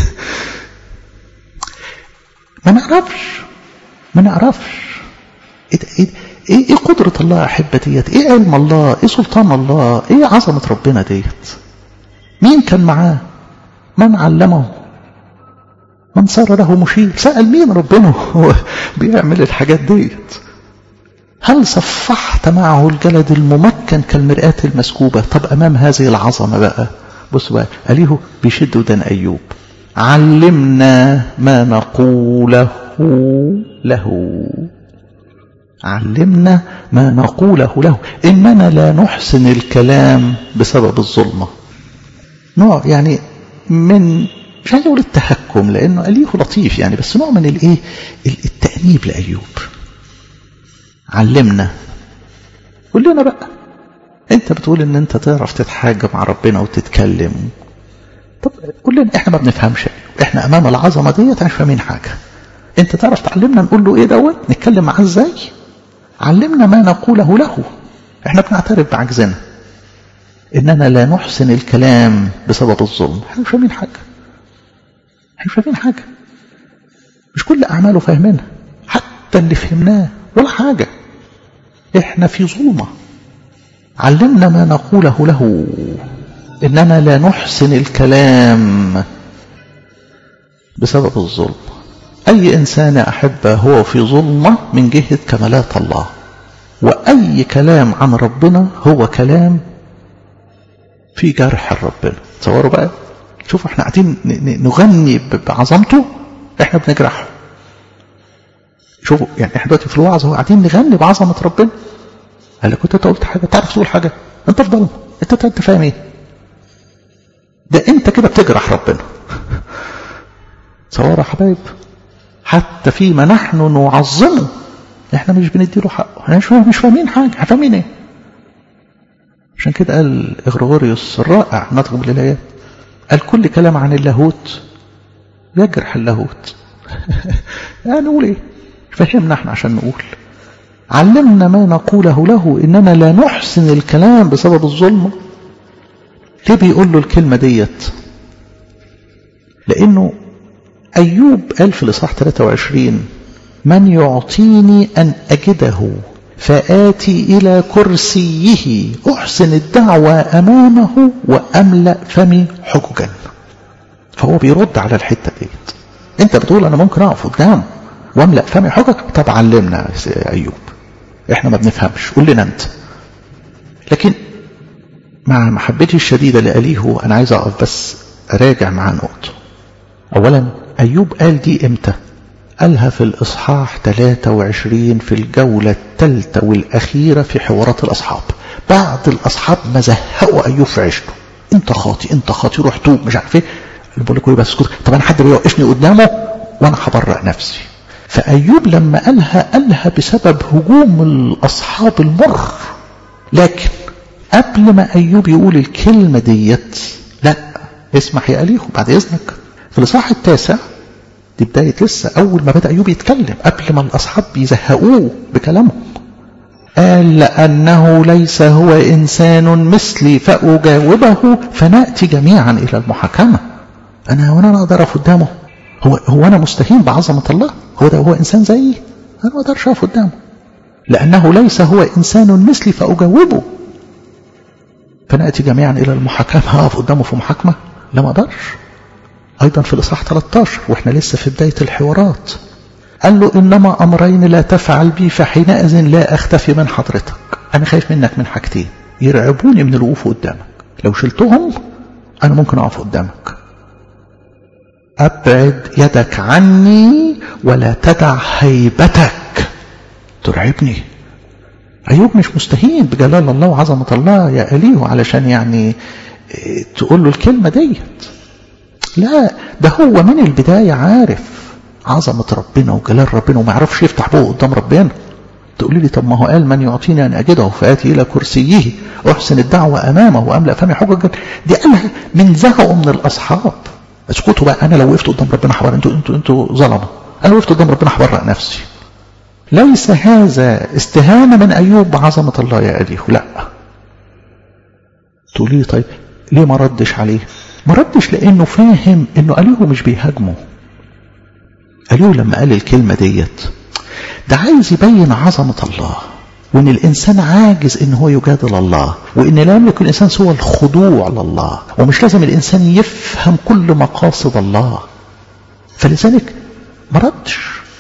ما نعرفش ما نعرفش ايه ايه ايه, إيه قدرة الله يا احبة ديت ايه علم الله ايه سلطان الله ايه عظمة ربنا ديت مين كان معاه من علمه من صار له مشير سأل مين ربنا هو بيعمل الحاجات ديت هل صفحت معه الجلد الممكن كالمرآة المسكوبة طب أمام هذه العظمة بقى بص بقى أليه بيشد ودان أيوب علمنا ما نقوله له علمنا ما نقوله له إننا لا نحسن الكلام بسبب الظلمة نوع يعني من مش عايز اقول التهكم لانه اليه لطيف يعني بس نوع من الايه التانيب لايوب علمنا قول لنا بقى انت بتقول ان انت تعرف تتحاجى مع ربنا وتتكلم طب قول لنا احنا ما بنفهمش احنا امام العظمه ديت مش فاهمين حاجه انت تعرف تعلمنا نقول له ايه دوت نتكلم معاه ازاي علمنا ما نقوله له احنا بنعترف بعجزنا اننا لا نحسن الكلام بسبب الظلم احنا مش فاهمين حاجه احنا مش فاهمين حاجه مش كل اعماله فاهمينها حتى اللي فهمناه ولا حاجه احنا في ظلمه علمنا ما نقوله له اننا لا نحسن الكلام بسبب الظلم اي انسان احبه هو في ظلمه من جهه كمالات الله واي كلام عن ربنا هو كلام في جرح ربنا تصوروا بقى شوفوا احنا قاعدين نغني بعظمته احنا بنجرحه شوفوا يعني احنا دلوقتي في الوعظ هو قاعدين نغني بعظمه ربنا قال لك كنت قلت حاجه تعرف تقول حاجه انت في ضلمه انت انت فاهم ايه ده انت كده بتجرح ربنا تصوروا يا حبايب حتى فيما نحن نعظمه احنا مش بنديله حقه احنا مش مش فاهمين حاجه احنا فاهمين ايه عشان كده قال اغريغوريوس الرائع نطق بالايات قال كل كلام عن اللاهوت يجرح اللاهوت يعني نقول ايه فهمنا احنا عشان نقول علمنا ما نقوله له اننا لا نحسن الكلام بسبب الظلم ليه بيقول له الكلمه ديت لانه ايوب قال في الاصحاح 23 من يعطيني ان اجده فآتي إلى كرسيه أحسن الدعوة أمامه وأملأ فمي حججا فهو بيرد على الحتة ديت أنت بتقول أنا ممكن أقف قدام وأملأ فمي حجج طب علمنا أيوب إحنا ما بنفهمش قول لنا أنت لكن مع محبتي الشديدة لأليه أنا عايز أقف بس أراجع مع نقطة أولا أيوب قال دي إمتى قالها في الإصحاح 23 في الجولة الثالثة والأخيرة في حوارات الأصحاب بعد الأصحاب ما زهقوا أيوب في عيشته أنت خاطي أنت خاطي روح توب مش عارف إيه بقول لكم بس اسكت طب أنا حد بيوقفني قدامه وأنا هبرأ نفسي فأيوب لما قالها قالها بسبب هجوم الأصحاب المر لكن قبل ما أيوب يقول الكلمة ديت لا اسمح يا أليه بعد إذنك في الإصحاح التاسع دي بداية لسه أول ما بدأ أيوب يتكلم قبل ما الأصحاب يزهقوه بكلامهم قال لأنه ليس هو إنسان مثلي فأجاوبه فنأتي جميعا إلى المحاكمة أنا وأنا أقدر أقف قدامه هو هو أنا مستهين بعظمة الله هو ده هو إنسان زيي أنا ما أقدرش أقف قدامه لأنه ليس هو إنسان مثلي فأجاوبه فنأتي جميعا إلى المحاكمة أقف قدامه في محاكمة لا ما أقدرش أيضا في الإصحاح 13 وإحنا لسه في بداية الحوارات قال له إنما أمرين لا تفعل بي فحينئذ لا أختفي من حضرتك أنا خايف منك من حاجتين يرعبوني من الوقوف قدامك لو شلتهم أنا ممكن أقف قدامك أبعد يدك عني ولا تدع هيبتك ترعبني أيوب مش مستهين بجلال الله وعظمة الله يا أليه علشان يعني تقول له الكلمة ديت لا ده هو من البداية عارف عظمة ربنا وجلال ربنا وما يعرفش يفتح بقه قدام ربنا تقولي لي طب ما هو قال من يعطيني أن أجده فآتي إلى كرسيه أحسن الدعوة أمامه وأملأ فمي حججا دي قالها من زهقوا من الأصحاب اسكتوا بقى أنا لو وقفت قدام ربنا حوار انتوا انتوا انتوا ظلمة أنا وقفت قدام ربنا حبرق نفسي ليس هذا استهانة من أيوب بعظمة الله يا أليه لا تقولي لي طيب ليه ما ردش عليه ما ردش لأنه فاهم أنه أليه مش بيهاجمه أليه لما قال الكلمة ديت ده عايز يبين عظمة الله وان الانسان عاجز ان هو يجادل الله وان لا يملك الانسان سوى الخضوع لله ومش لازم الانسان يفهم كل مقاصد الله فلذلك ما ردش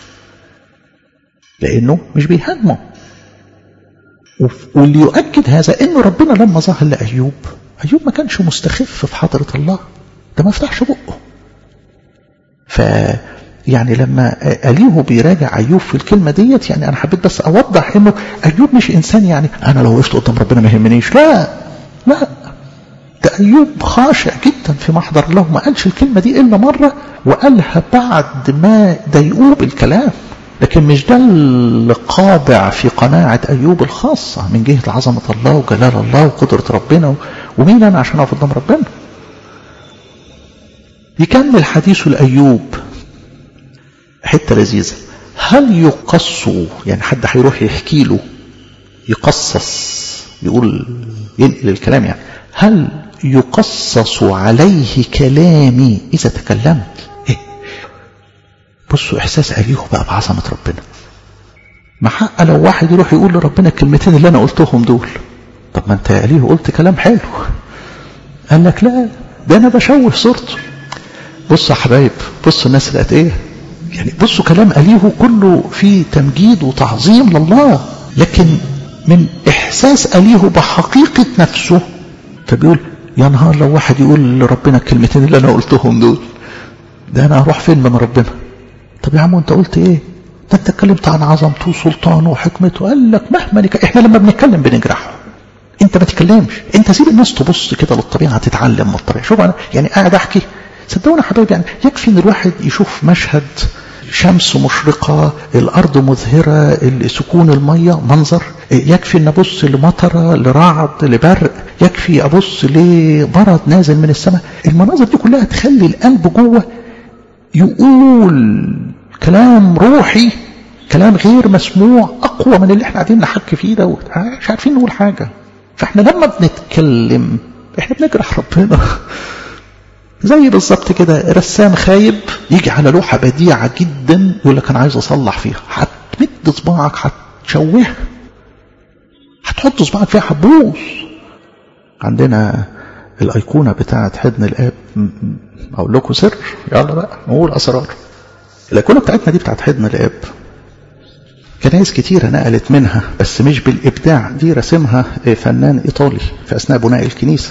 لانه مش بيهاجمه واللي يؤكد هذا انه ربنا لما ظهر لايوب ايوب ما كانش مستخف في حضره الله ده ما فتحش بقه ف يعني لما أليه بيراجع أيوب في الكلمة ديت يعني أنا حبيت بس أوضح إنه أيوب مش إنسان يعني أنا لو وقفت قدام ربنا ما يهمنيش لا لا ده أيوب خاشع جدا في محضر الله ما قالش الكلمة دي إلا مرة وقالها بعد ما ضايقوه بالكلام لكن مش ده اللي قاطع في قناعة أيوب الخاصة من جهة عظمة الله وجلال الله وقدرة ربنا ومين أنا عشان أقف قدام ربنا يكمل حديثه لأيوب حتة لذيذة هل يقص يعني حد هيروح يحكي له يقصص يقول ينقل الكلام يعني هل يقصص عليه كلامي إذا تكلمت إيه؟ بصوا إحساس أليه بقى بعظمة ربنا ما حق لو واحد يروح يقول لربنا الكلمتين اللي أنا قلتهم دول طب ما أنت يا أليه قلت كلام حلو قال لك لا ده أنا بشوه صورته بصوا يا حبايب بصوا الناس اللي قد إيه يعني بصوا كلام أليه كله فيه تمجيد وتعظيم لله لكن من إحساس أليه بحقيقة نفسه فبيقول يا نهار لو واحد يقول لربنا الكلمتين اللي أنا قلتهم دول ده أنا هروح فين من ربنا طب يا عم أنت قلت إيه ده أنت اتكلمت عن عظمته وسلطانه وحكمته قال لك مهما نك... إحنا لما بنتكلم بنجرحه أنت ما تتكلمش أنت سيب الناس تبص كده للطبيعة تتعلم من الطبيعة شوف أنا يعني قاعد أحكي صدقوني يا حبايبي يعني يكفي ان الواحد يشوف مشهد شمس مشرقة الأرض مظهرة سكون المية منظر يكفي أن أبص لمطرة لرعد لبرق يكفي أبص لبرد نازل من السماء المناظر دي كلها تخلي القلب جوه يقول كلام روحي كلام غير مسموع أقوى من اللي احنا قاعدين نحكي فيه دوت مش عارفين نقول حاجة فاحنا لما بنتكلم احنا بنجرح ربنا زي بالظبط كده رسام خايب يجي على لوحة بديعة جدا يقول لك أنا عايز أصلح فيها هتمد صباعك هتشوهها هتحط صباعك فيها هتبوظ عندنا الأيقونة بتاعت حضن الآب أقول لكم سر يلا بقى نقول أسرار الأيقونة بتاعتنا دي بتاعت حضن الآب كنايس كتيرة نقلت منها بس مش بالإبداع دي رسمها فنان إيطالي في أثناء بناء الكنيسة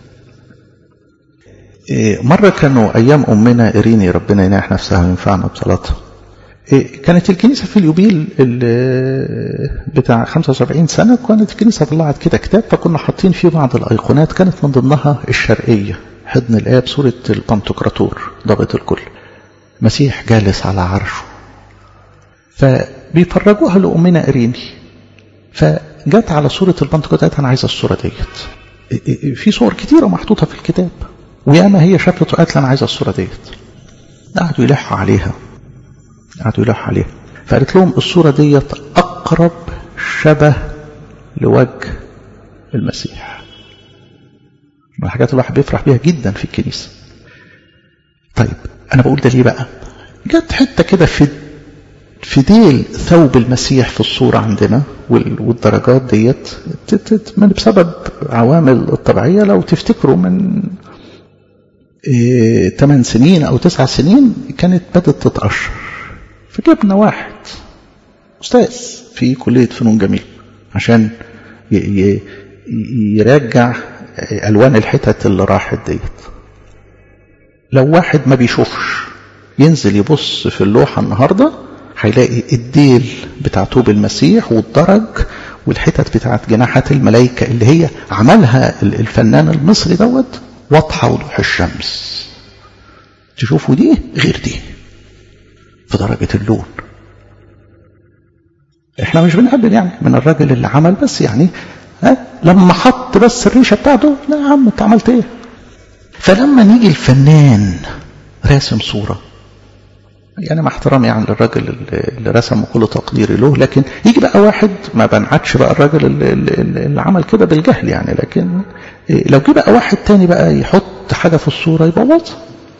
مرة كانوا أيام أمنا إريني ربنا يناح نفسها وينفعنا بصلاتها كانت الكنيسة في اليوبيل بتاع 75 سنة كانت الكنيسة طلعت كده كتاب فكنا حاطين فيه بعض الأيقونات كانت من ضمنها الشرقية حضن الآب سورة البنتوكراتور ضابط الكل مسيح جالس على عرشه فبيفرجوها لأمنا إريني فجت على صورة البنتوكراتور أنا عايزة الصورة ديت في صور كتيرة محطوطة في الكتاب وياما هي شافت وقالت انا عايزه الصوره ديت قعدوا يلحوا عليها قعدوا يلحوا عليها فقالت لهم الصوره ديت اقرب شبه لوجه المسيح من الحاجات اللي الواحد بيفرح بيها جدا في الكنيسه طيب انا بقول ده ليه بقى جت حته كده في في ديل ثوب المسيح في الصورة عندنا والدرجات ديت من بسبب عوامل الطبيعية لو تفتكروا من إيه 8 سنين أو 9 سنين كانت بدأت تتقشر فجبنا واحد أستاذ في كلية فنون جميل عشان يرجع ألوان الحتت اللي راحت ديت لو واحد ما بيشوفش ينزل يبص في اللوحة النهاردة هيلاقي الديل بتاع توب المسيح والدرج والحتت بتاعت جناحات الملائكة اللي هي عملها الفنان المصري دوت واضحة وضوح الشمس تشوفوا دي غير دي في درجة اللون احنا مش بنقبل يعني من الراجل اللي عمل بس يعني ها لما حط بس الريشة بتاعته لا يا عم انت عملت ايه فلما نيجي الفنان راسم صورة يعني مع احترامي يعني للراجل اللي رسم كل تقديري له لكن يجي بقى واحد ما بنعتش بقى الراجل اللي, اللي عمل كده بالجهل يعني لكن لو جه بقى واحد تاني بقى يحط حاجة في الصورة يبوظها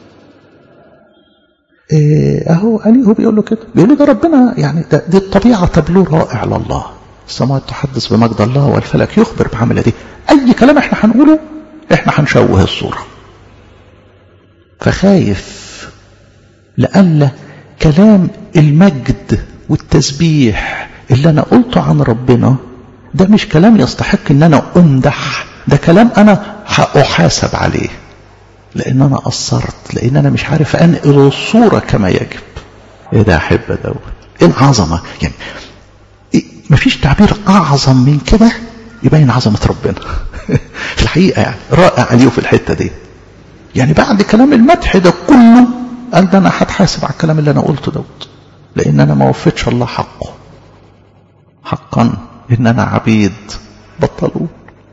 اهو علي هو بيقول له كده بيقول له ده ربنا يعني ده دي الطبيعة تبلو رائع لله السماوات تحدث بمجد الله والفلك يخبر بعمل دي اي كلام احنا هنقوله احنا هنشوه الصورة فخايف لألا كلام المجد والتسبيح اللي انا قلته عن ربنا ده مش كلام يستحق ان انا امدح ده كلام انا هأحاسب عليه لان انا قصرت لان انا مش عارف انقل الصوره كما يجب ايه ده احب دوت ايه العظمه يعني إيه مفيش تعبير اعظم من كده يبين عظمه ربنا في الحقيقه يعني رائع عليه في الحته دي يعني بعد كلام المدح ده كله قال ده انا هتحاسب على الكلام اللي انا قلته دوت لان انا ما وفيتش الله حقه حقا ان انا عبيد بطلون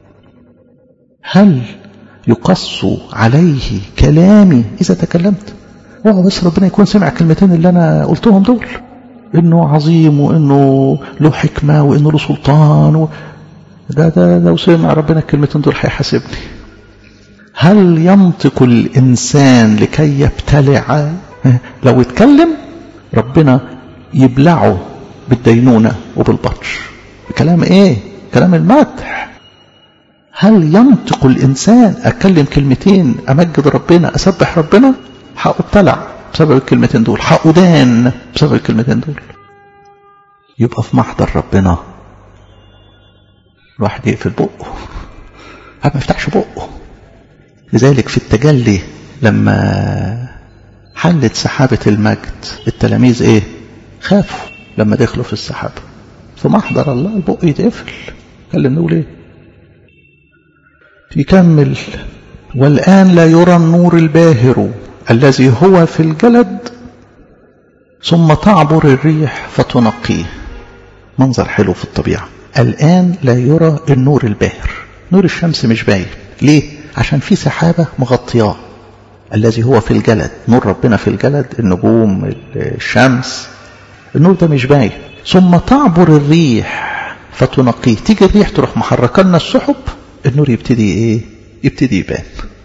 هل يقص عليه كلامي إذا تكلمت اوعى بس ربنا يكون سمع الكلمتين اللي أنا قلتهم دول إنه عظيم وإنه له حكمة وإنه له سلطان و... ده ده لو سمع ربنا الكلمتين دول هيحاسبني هل ينطق الإنسان لكي يبتلع لو اتكلم ربنا يبلعه بالدينونة وبالبطش كلام ايه كلام المدح هل ينطق الإنسان أتكلم كلمتين أمجد ربنا أسبح ربنا هأبتلع بسبب الكلمتين دول هأدان بسبب الكلمتين دول يبقى في محضر ربنا الواحد يقفل بقه ما يفتحش بقه لذلك في التجلي لما حلت سحابة المجد التلاميذ ايه خافوا لما دخلوا في السحابة في محضر الله البق يتقفل كلم نقول ايه يكمل والآن لا يرى النور الباهر الذي هو في الجلد ثم تعبر الريح فتنقيه منظر حلو في الطبيعة الآن لا يرى النور الباهر نور الشمس مش باين ليه؟ عشان في سحابة مغطياه الذي هو في الجلد نور ربنا في الجلد النجوم الشمس النور ده مش باين ثم تعبر الريح فتنقيه تيجي الريح تروح محركة لنا السحب النور يبتدي ايه يبتدي يبان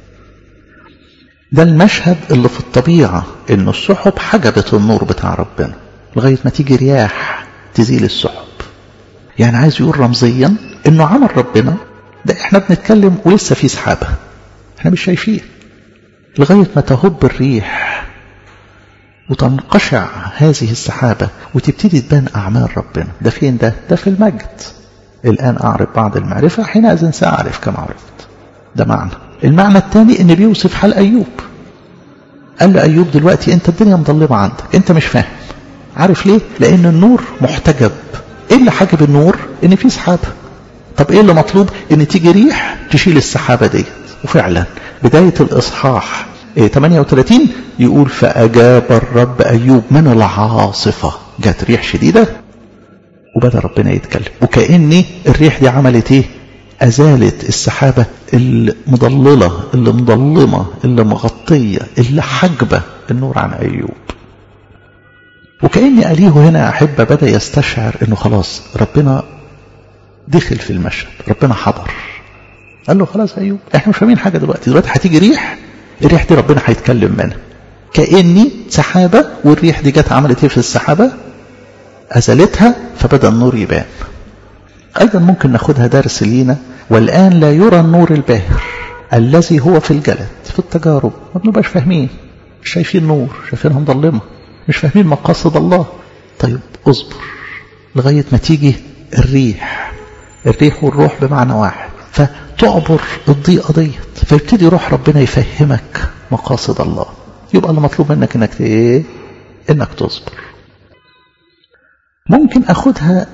ده المشهد اللي في الطبيعة ان السحب حجبت النور بتاع ربنا لغاية ما تيجي رياح تزيل السحب يعني عايز يقول رمزيا انه عمل ربنا ده احنا بنتكلم ولسه في سحابة احنا مش شايفين لغاية ما تهب الريح وتنقشع هذه السحابة وتبتدي تبان أعمال ربنا ده فين ده؟ ده في المجد الآن أعرف بعض المعرفة حينئذ سأعرف كما عرفت ده معنى المعنى الثاني ان بيوصف حال أيوب قال له أيوب دلوقتي أنت الدنيا مظلمة عندك أنت مش فاهم عارف ليه؟ لأن النور محتجب إيه اللي حجب النور؟ إن في سحابة طب إيه اللي مطلوب؟ إن تيجي ريح تشيل السحابة ديت وفعلا بداية الإصحاح 38 يقول فأجاب الرب أيوب من العاصفة جات ريح شديدة وبدأ ربنا يتكلم وكأني الريح دي عملت ايه أزالت السحابة المضللة اللي مضلمة اللي مغطية اللي حجبة النور عن أيوب وكأني أليه هنا أحبة بدأ يستشعر أنه خلاص ربنا دخل في المشهد ربنا حضر قال له خلاص أيوب احنا مش فاهمين حاجة دلوقتي دلوقتي هتيجي ريح الريح دي ربنا هيتكلم منها كأني سحابة والريح دي جت عملت ايه في السحابة أزلتها فبدأ النور يبان أيضا ممكن ناخدها درس لينا والآن لا يرى النور الباهر الذي هو في الجلد في التجارب ما بنبقاش فاهمين مش شايفين نور شايفينها مظلمة مش فاهمين مقاصد الله طيب اصبر لغاية ما تيجي الريح الريح والروح بمعنى واحد فتعبر الضيقة ديت فيبتدي روح ربنا يفهمك مقاصد الله يبقى اللي مطلوب منك انك ايه انك تصبر ممكن اخدها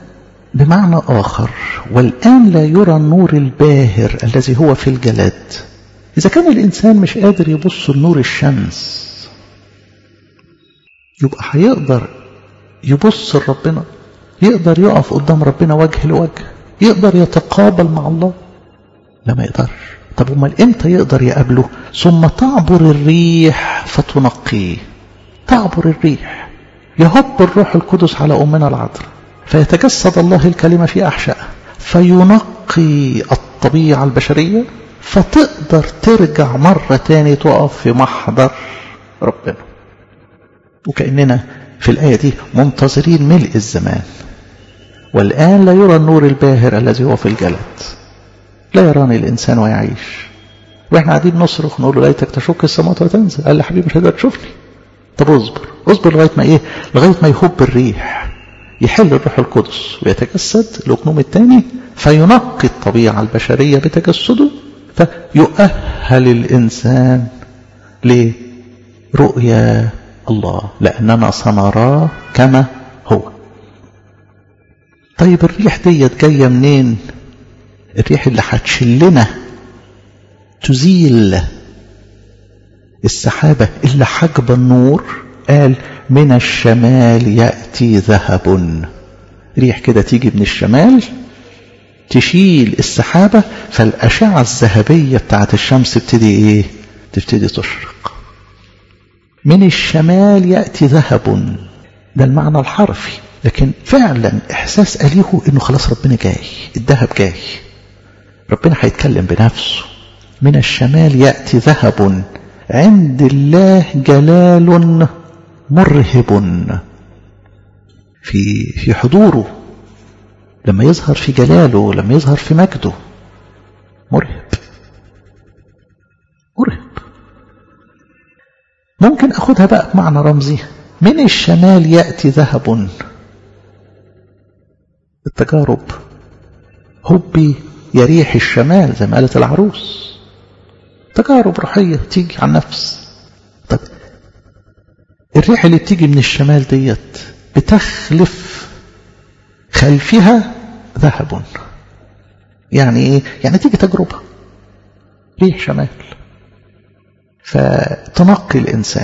بمعنى آخر والآن لا يرى النور الباهر الذي هو في الجلاد إذا كان الإنسان مش قادر يبص لنور الشمس يبقى هيقدر يبص لربنا يقدر يقف قدام ربنا وجه لوجه يقدر يتقابل مع الله لا ما يقدرش طب امال امتى يقدر يقابله ثم تعبر الريح فتنقيه تعبر الريح يهب الروح القدس على امنا العذراء فيتجسد الله الكلمه في احشائها فينقي الطبيعه البشريه فتقدر ترجع مره تاني تقف في محضر ربنا وكاننا في الايه دي منتظرين ملء الزمان والآن لا يرى النور الباهر الذي هو في الجلد لا يراني الإنسان ويعيش واحنا قاعدين نصرخ نقول له ليتك تشك السماوات وتنزل قال لي حبيبي مش هتقدر تشوفني طب اصبر اصبر لغايه ما ايه لغايه ما يهب الريح يحل الروح القدس ويتجسد الاقنوم الثاني فينقي الطبيعه البشريه بتجسده فيؤهل الانسان لرؤيا الله لاننا سنراه كما هو طيب الريح ديت جايه منين الريح اللي هتشلنا تزيل السحابه اللي حجب النور قال من الشمال ياتي ذهب ريح كده تيجي من الشمال تشيل السحابه فالاشعه الذهبيه بتاعت الشمس تبتدي ايه تبتدي تشرق من الشمال ياتي ذهب ده المعنى الحرفي لكن فعلا احساس اليهو انه خلاص ربنا جاي الذهب جاي ربنا هيتكلم بنفسه من الشمال ياتي ذهب عند الله جلال مرهب في في حضوره لما يظهر في جلاله لما يظهر في مجده مرهب مرهب ممكن اخدها بقى بمعنى رمزي من الشمال ياتي ذهب التجارب هبي يريح الشمال زي ما قالت العروس تجارب روحية تيجي على النفس طب الريح اللي بتيجي من الشمال ديت بتخلف خلفها ذهب يعني ايه يعني تيجي تجربة ريح شمال فتنقي الإنسان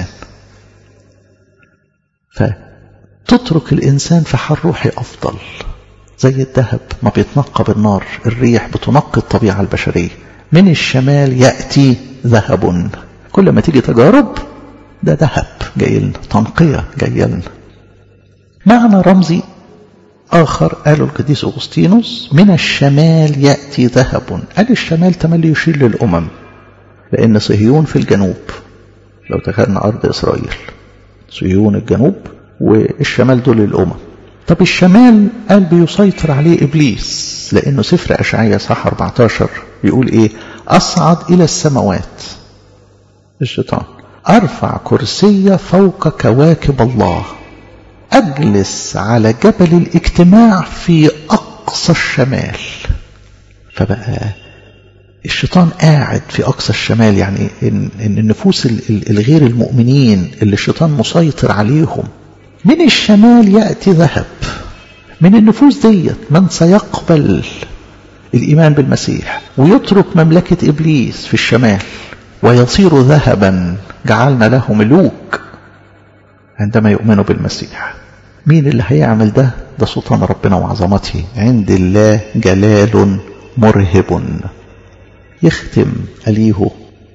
فتترك الإنسان في حال روحي أفضل زي الذهب ما بيتنقى بالنار الريح بتنقي الطبيعة البشرية من الشمال يأتي ذهب كل ما تيجي تجارب ده ذهب جاي لنا تنقية جاية لنا معنى رمزي آخر قاله القديس أغسطينوس من الشمال يأتي ذهب قال الشمال تملي يشير للأمم لأن صهيون في الجنوب لو تخيلنا أرض إسرائيل صهيون الجنوب والشمال دول الأمم طب الشمال قال بيسيطر عليه إبليس لأنه سفر أشعية صح 14 يقول إيه أصعد إلى السماوات الشيطان أرفع كرسي فوق كواكب الله أجلس على جبل الاجتماع في أقصى الشمال فبقى الشيطان قاعد في أقصى الشمال يعني إن, إن النفوس الغير المؤمنين اللي الشيطان مسيطر عليهم من الشمال يأتي ذهب من النفوس ديت من سيقبل الإيمان بالمسيح ويترك مملكة إبليس في الشمال ويصير ذهبا جعلنا له ملوك عندما يؤمنوا بالمسيح مين اللي هيعمل ده ده سلطان ربنا وعظمته عند الله جلال مرهب يختم أليه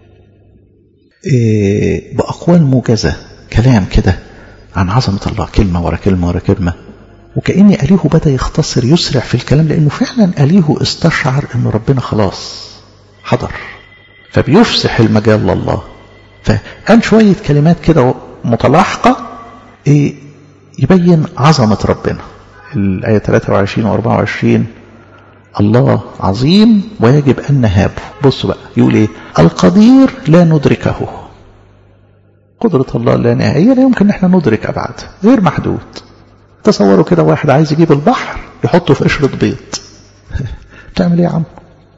إيه بأقوال موجزة كلام كده عن عظمة الله كلمة ورا كلمة ورا كلمة وكأني أليه بدأ يختصر يسرع في الكلام لأنه فعلا أليه استشعر أنه ربنا خلاص حضر فبيفسح المجال لله فقال شوية كلمات كده متلاحقة إيه يبين عظمة ربنا الآية 23 و 24 الله عظيم ويجب أن نهابه بصوا بقى يقول إيه القدير لا ندركه قدرة الله لا نهائية لا يمكن احنا ندرك أبعاد غير محدود تصوروا كده واحد عايز يجيب البحر يحطه في قشرة بيض تعمل ايه يا عم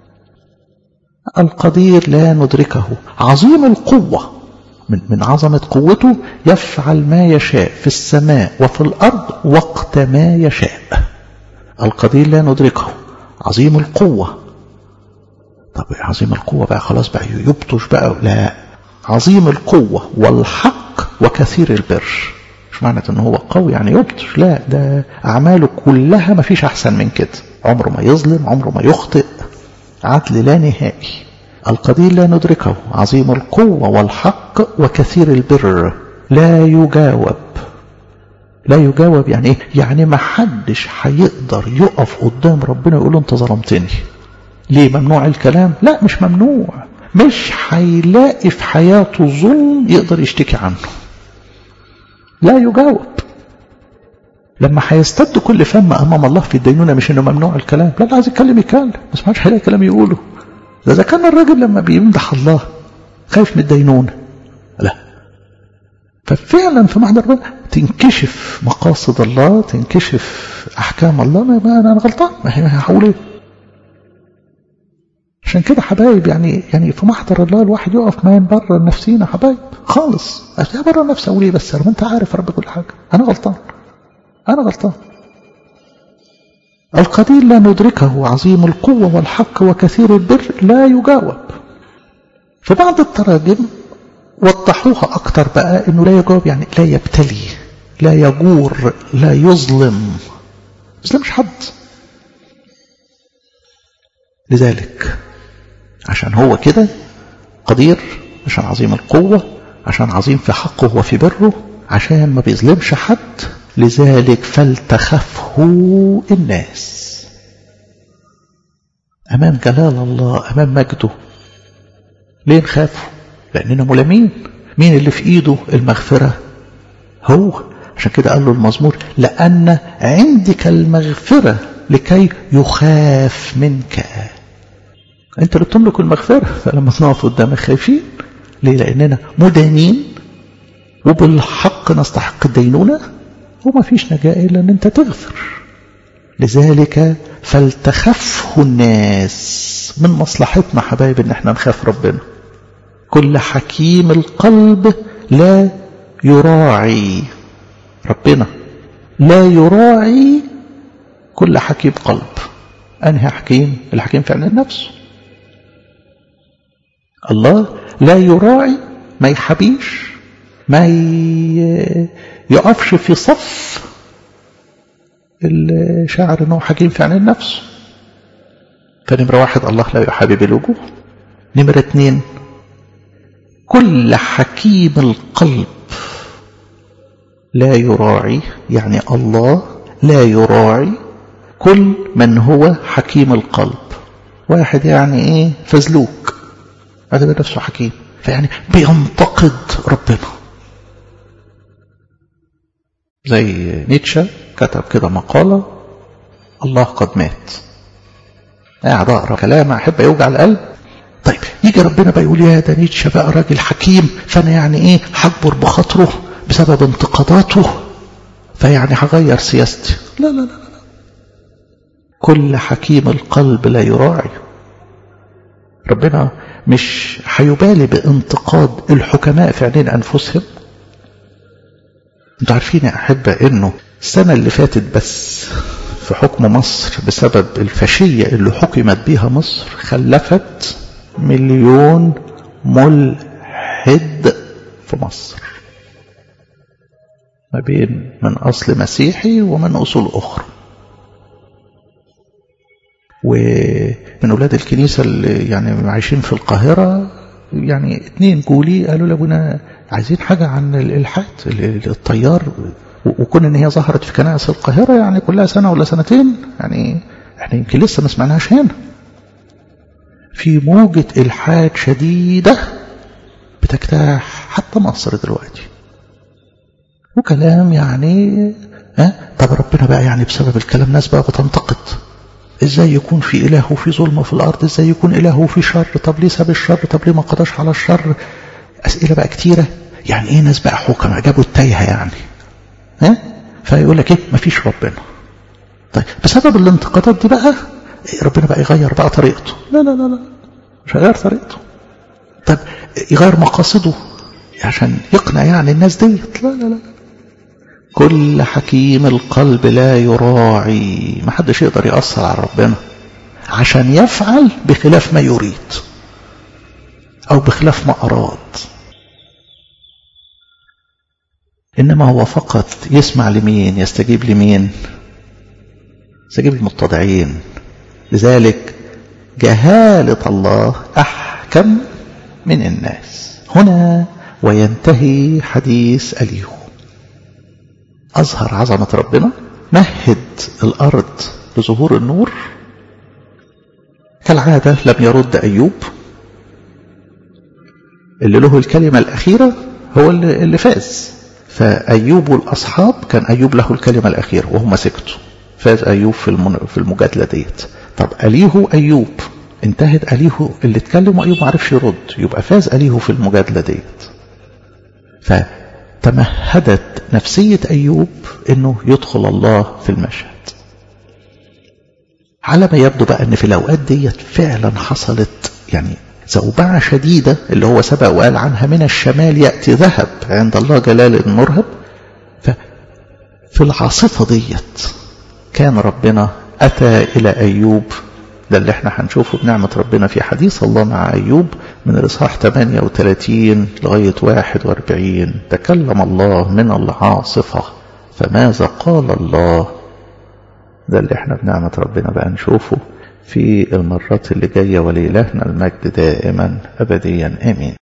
القدير لا ندركه عظيم القوة من, من عظمة قوته يفعل ما يشاء في السماء وفي الأرض وقت ما يشاء القدير لا ندركه عظيم القوة طب عظيم القوة بقى خلاص بقى يبطش بقى لا عظيم القوة والحق وكثير البر مش معنى ان هو قوي يعني يبطش لا ده اعماله كلها ما فيش احسن من كده عمره ما يظلم عمره ما يخطئ عدل لا نهائي القدير لا ندركه عظيم القوة والحق وكثير البر لا يجاوب لا يجاوب يعني ايه يعني ما حدش هيقدر يقف قدام ربنا يقول له انت ظلمتني ليه ممنوع الكلام لا مش ممنوع مش هيلاقي في حياته ظلم يقدر يشتكي عنه لا يجاوب لما هيستد كل فم امام الله في الدينونه مش انه ممنوع الكلام لا لا عايز يتكلم يتكلم بس ما عادش هيلاقي كلام يقوله ده اذا كان الراجل لما بيمدح الله خايف من الدينونه لا ففعلا في محضر ربنا تنكشف مقاصد الله تنكشف احكام الله ما, ما انا غلطان ما هي هقول ايه عشان كده حبايب يعني يعني في محضر الله الواحد يقف ما ينبرر نفسينا حبايب خالص ابرر نفسي اقول ايه بس ما انت عارف رب كل حاجه انا غلطان انا غلطان القدير لا ندركه عظيم القوة والحق وكثير البر لا يجاوب في بعض التراجم وضحوها أكتر بقى أنه لا يجاوب يعني لا يبتلي لا يجور لا يظلم يظلمش حد لذلك عشان هو كده قدير عشان عظيم القوة عشان عظيم في حقه وفي بره عشان ما بيظلمش حد لذلك فلتخفه الناس أمام جلال الله أمام مجده ليه نخافه لأننا ملامين مين اللي في إيده المغفرة هو عشان كده قال له المزمور لأن عندك المغفرة لكي يخاف منك أنت اللي بتملك المغفرة فلما نقف قدامك خايفين ليه لأننا مدانين وبالحق نستحق الدينونة وما فيش نجاة إلا أن أنت تغفر لذلك فلتخفه الناس من مصلحتنا حبايب أن احنا نخاف ربنا كل حكيم القلب لا يراعي ربنا لا يراعي كل حكيم قلب أنهي حكيم الحكيم في عين النفس الله لا يراعي ما يحبيش ما يقفش في صف الشاعر انه حكيم في عين النفس فنمرة واحد الله لا يحابب الوجوه نمرة اتنين كل حكيم القلب لا يراعي يعني الله لا يراعي كل من هو حكيم القلب واحد يعني ايه فزلوك هذا نفسه حكيم فيعني بينتقد ربنا زي نيتشه كتب كده مقالة الله قد مات قاعد اقرا كلام احب يوجع القلب طيب يجي ربنا بقى يقول يا ده نيتشه بقى راجل حكيم فانا يعني ايه هكبر بخاطره بسبب انتقاداته فيعني هغير سياستي لا لا لا لا كل حكيم القلب لا يراعي ربنا مش هيبالي بانتقاد الحكماء في عينين انفسهم انتوا عارفين يا احبه انه السنه اللي فاتت بس في حكم مصر بسبب الفاشيه اللي حكمت بيها مصر خلفت مليون ملحد في مصر ما بين من اصل مسيحي ومن اصول اخرى ومن أولاد الكنيسة اللي يعني عايشين في القاهرة يعني اتنين جولي قالوا لابونا عايزين حاجة عن الإلحاد الطيار وكون إن هي ظهرت في كنائس القاهرة يعني كلها سنة ولا سنتين يعني احنا يمكن لسه ما سمعناهاش هنا في موجة إلحاد شديدة بتجتاح حتى مصر دلوقتي وكلام يعني ها طب ربنا بقى يعني بسبب الكلام ناس بقى بتنتقد ازاي يكون في اله وفي ظلم في الارض ازاي يكون اله وفي شر طب ليه ساب الشر طب ليه ما قضاش على الشر اسئله بقى كتيره يعني ايه ناس بقى حكماء جابوا التايهه يعني ها فيقول لك ايه مفيش ربنا طيب بسبب الانتقادات دي بقى ربنا بقى يغير بقى طريقته لا لا لا لا مش هيغير طريقته طب يغير مقاصده عشان يقنع يعني الناس ديت لا لا لا كل حكيم القلب لا يراعي ما حدش يقدر يأثر على ربنا عشان يفعل بخلاف ما يريد أو بخلاف ما أراد إنما هو فقط يسمع لمين يستجيب لمين يستجيب للمتضعين لذلك جهالة الله أحكم من الناس هنا وينتهي حديث أليهو أظهر عظمة ربنا مهد الأرض لظهور النور كالعادة لم يرد أيوب اللي له الكلمة الأخيرة هو اللي فاز فأيوب والأصحاب كان أيوب له الكلمة الأخيرة وهم سكتوا فاز أيوب في في المجادلة ديت طب أليه أيوب انتهت أليه اللي اتكلم وأيوب ما عرفش يرد يبقى فاز أليه في المجادلة ديت فتمهدت نفسية أيوب أنه يدخل الله في المشهد على ما يبدو بقى أن في الأوقات ديت فعلا حصلت يعني زوبعة شديدة اللي هو سبق وقال عنها من الشمال يأتي ذهب عند الله جلال مرهب ففي العاصفة ديت كان ربنا أتى إلى أيوب ده اللي احنا هنشوفه بنعمة ربنا في حديث الله مع أيوب من الإصحاح 38 لغاية 41 تكلم الله من العاصفة فماذا قال الله ده اللي احنا بنعمة ربنا بقى نشوفه في المرات اللي جاية ولإلهنا المجد دائما أبديا آمين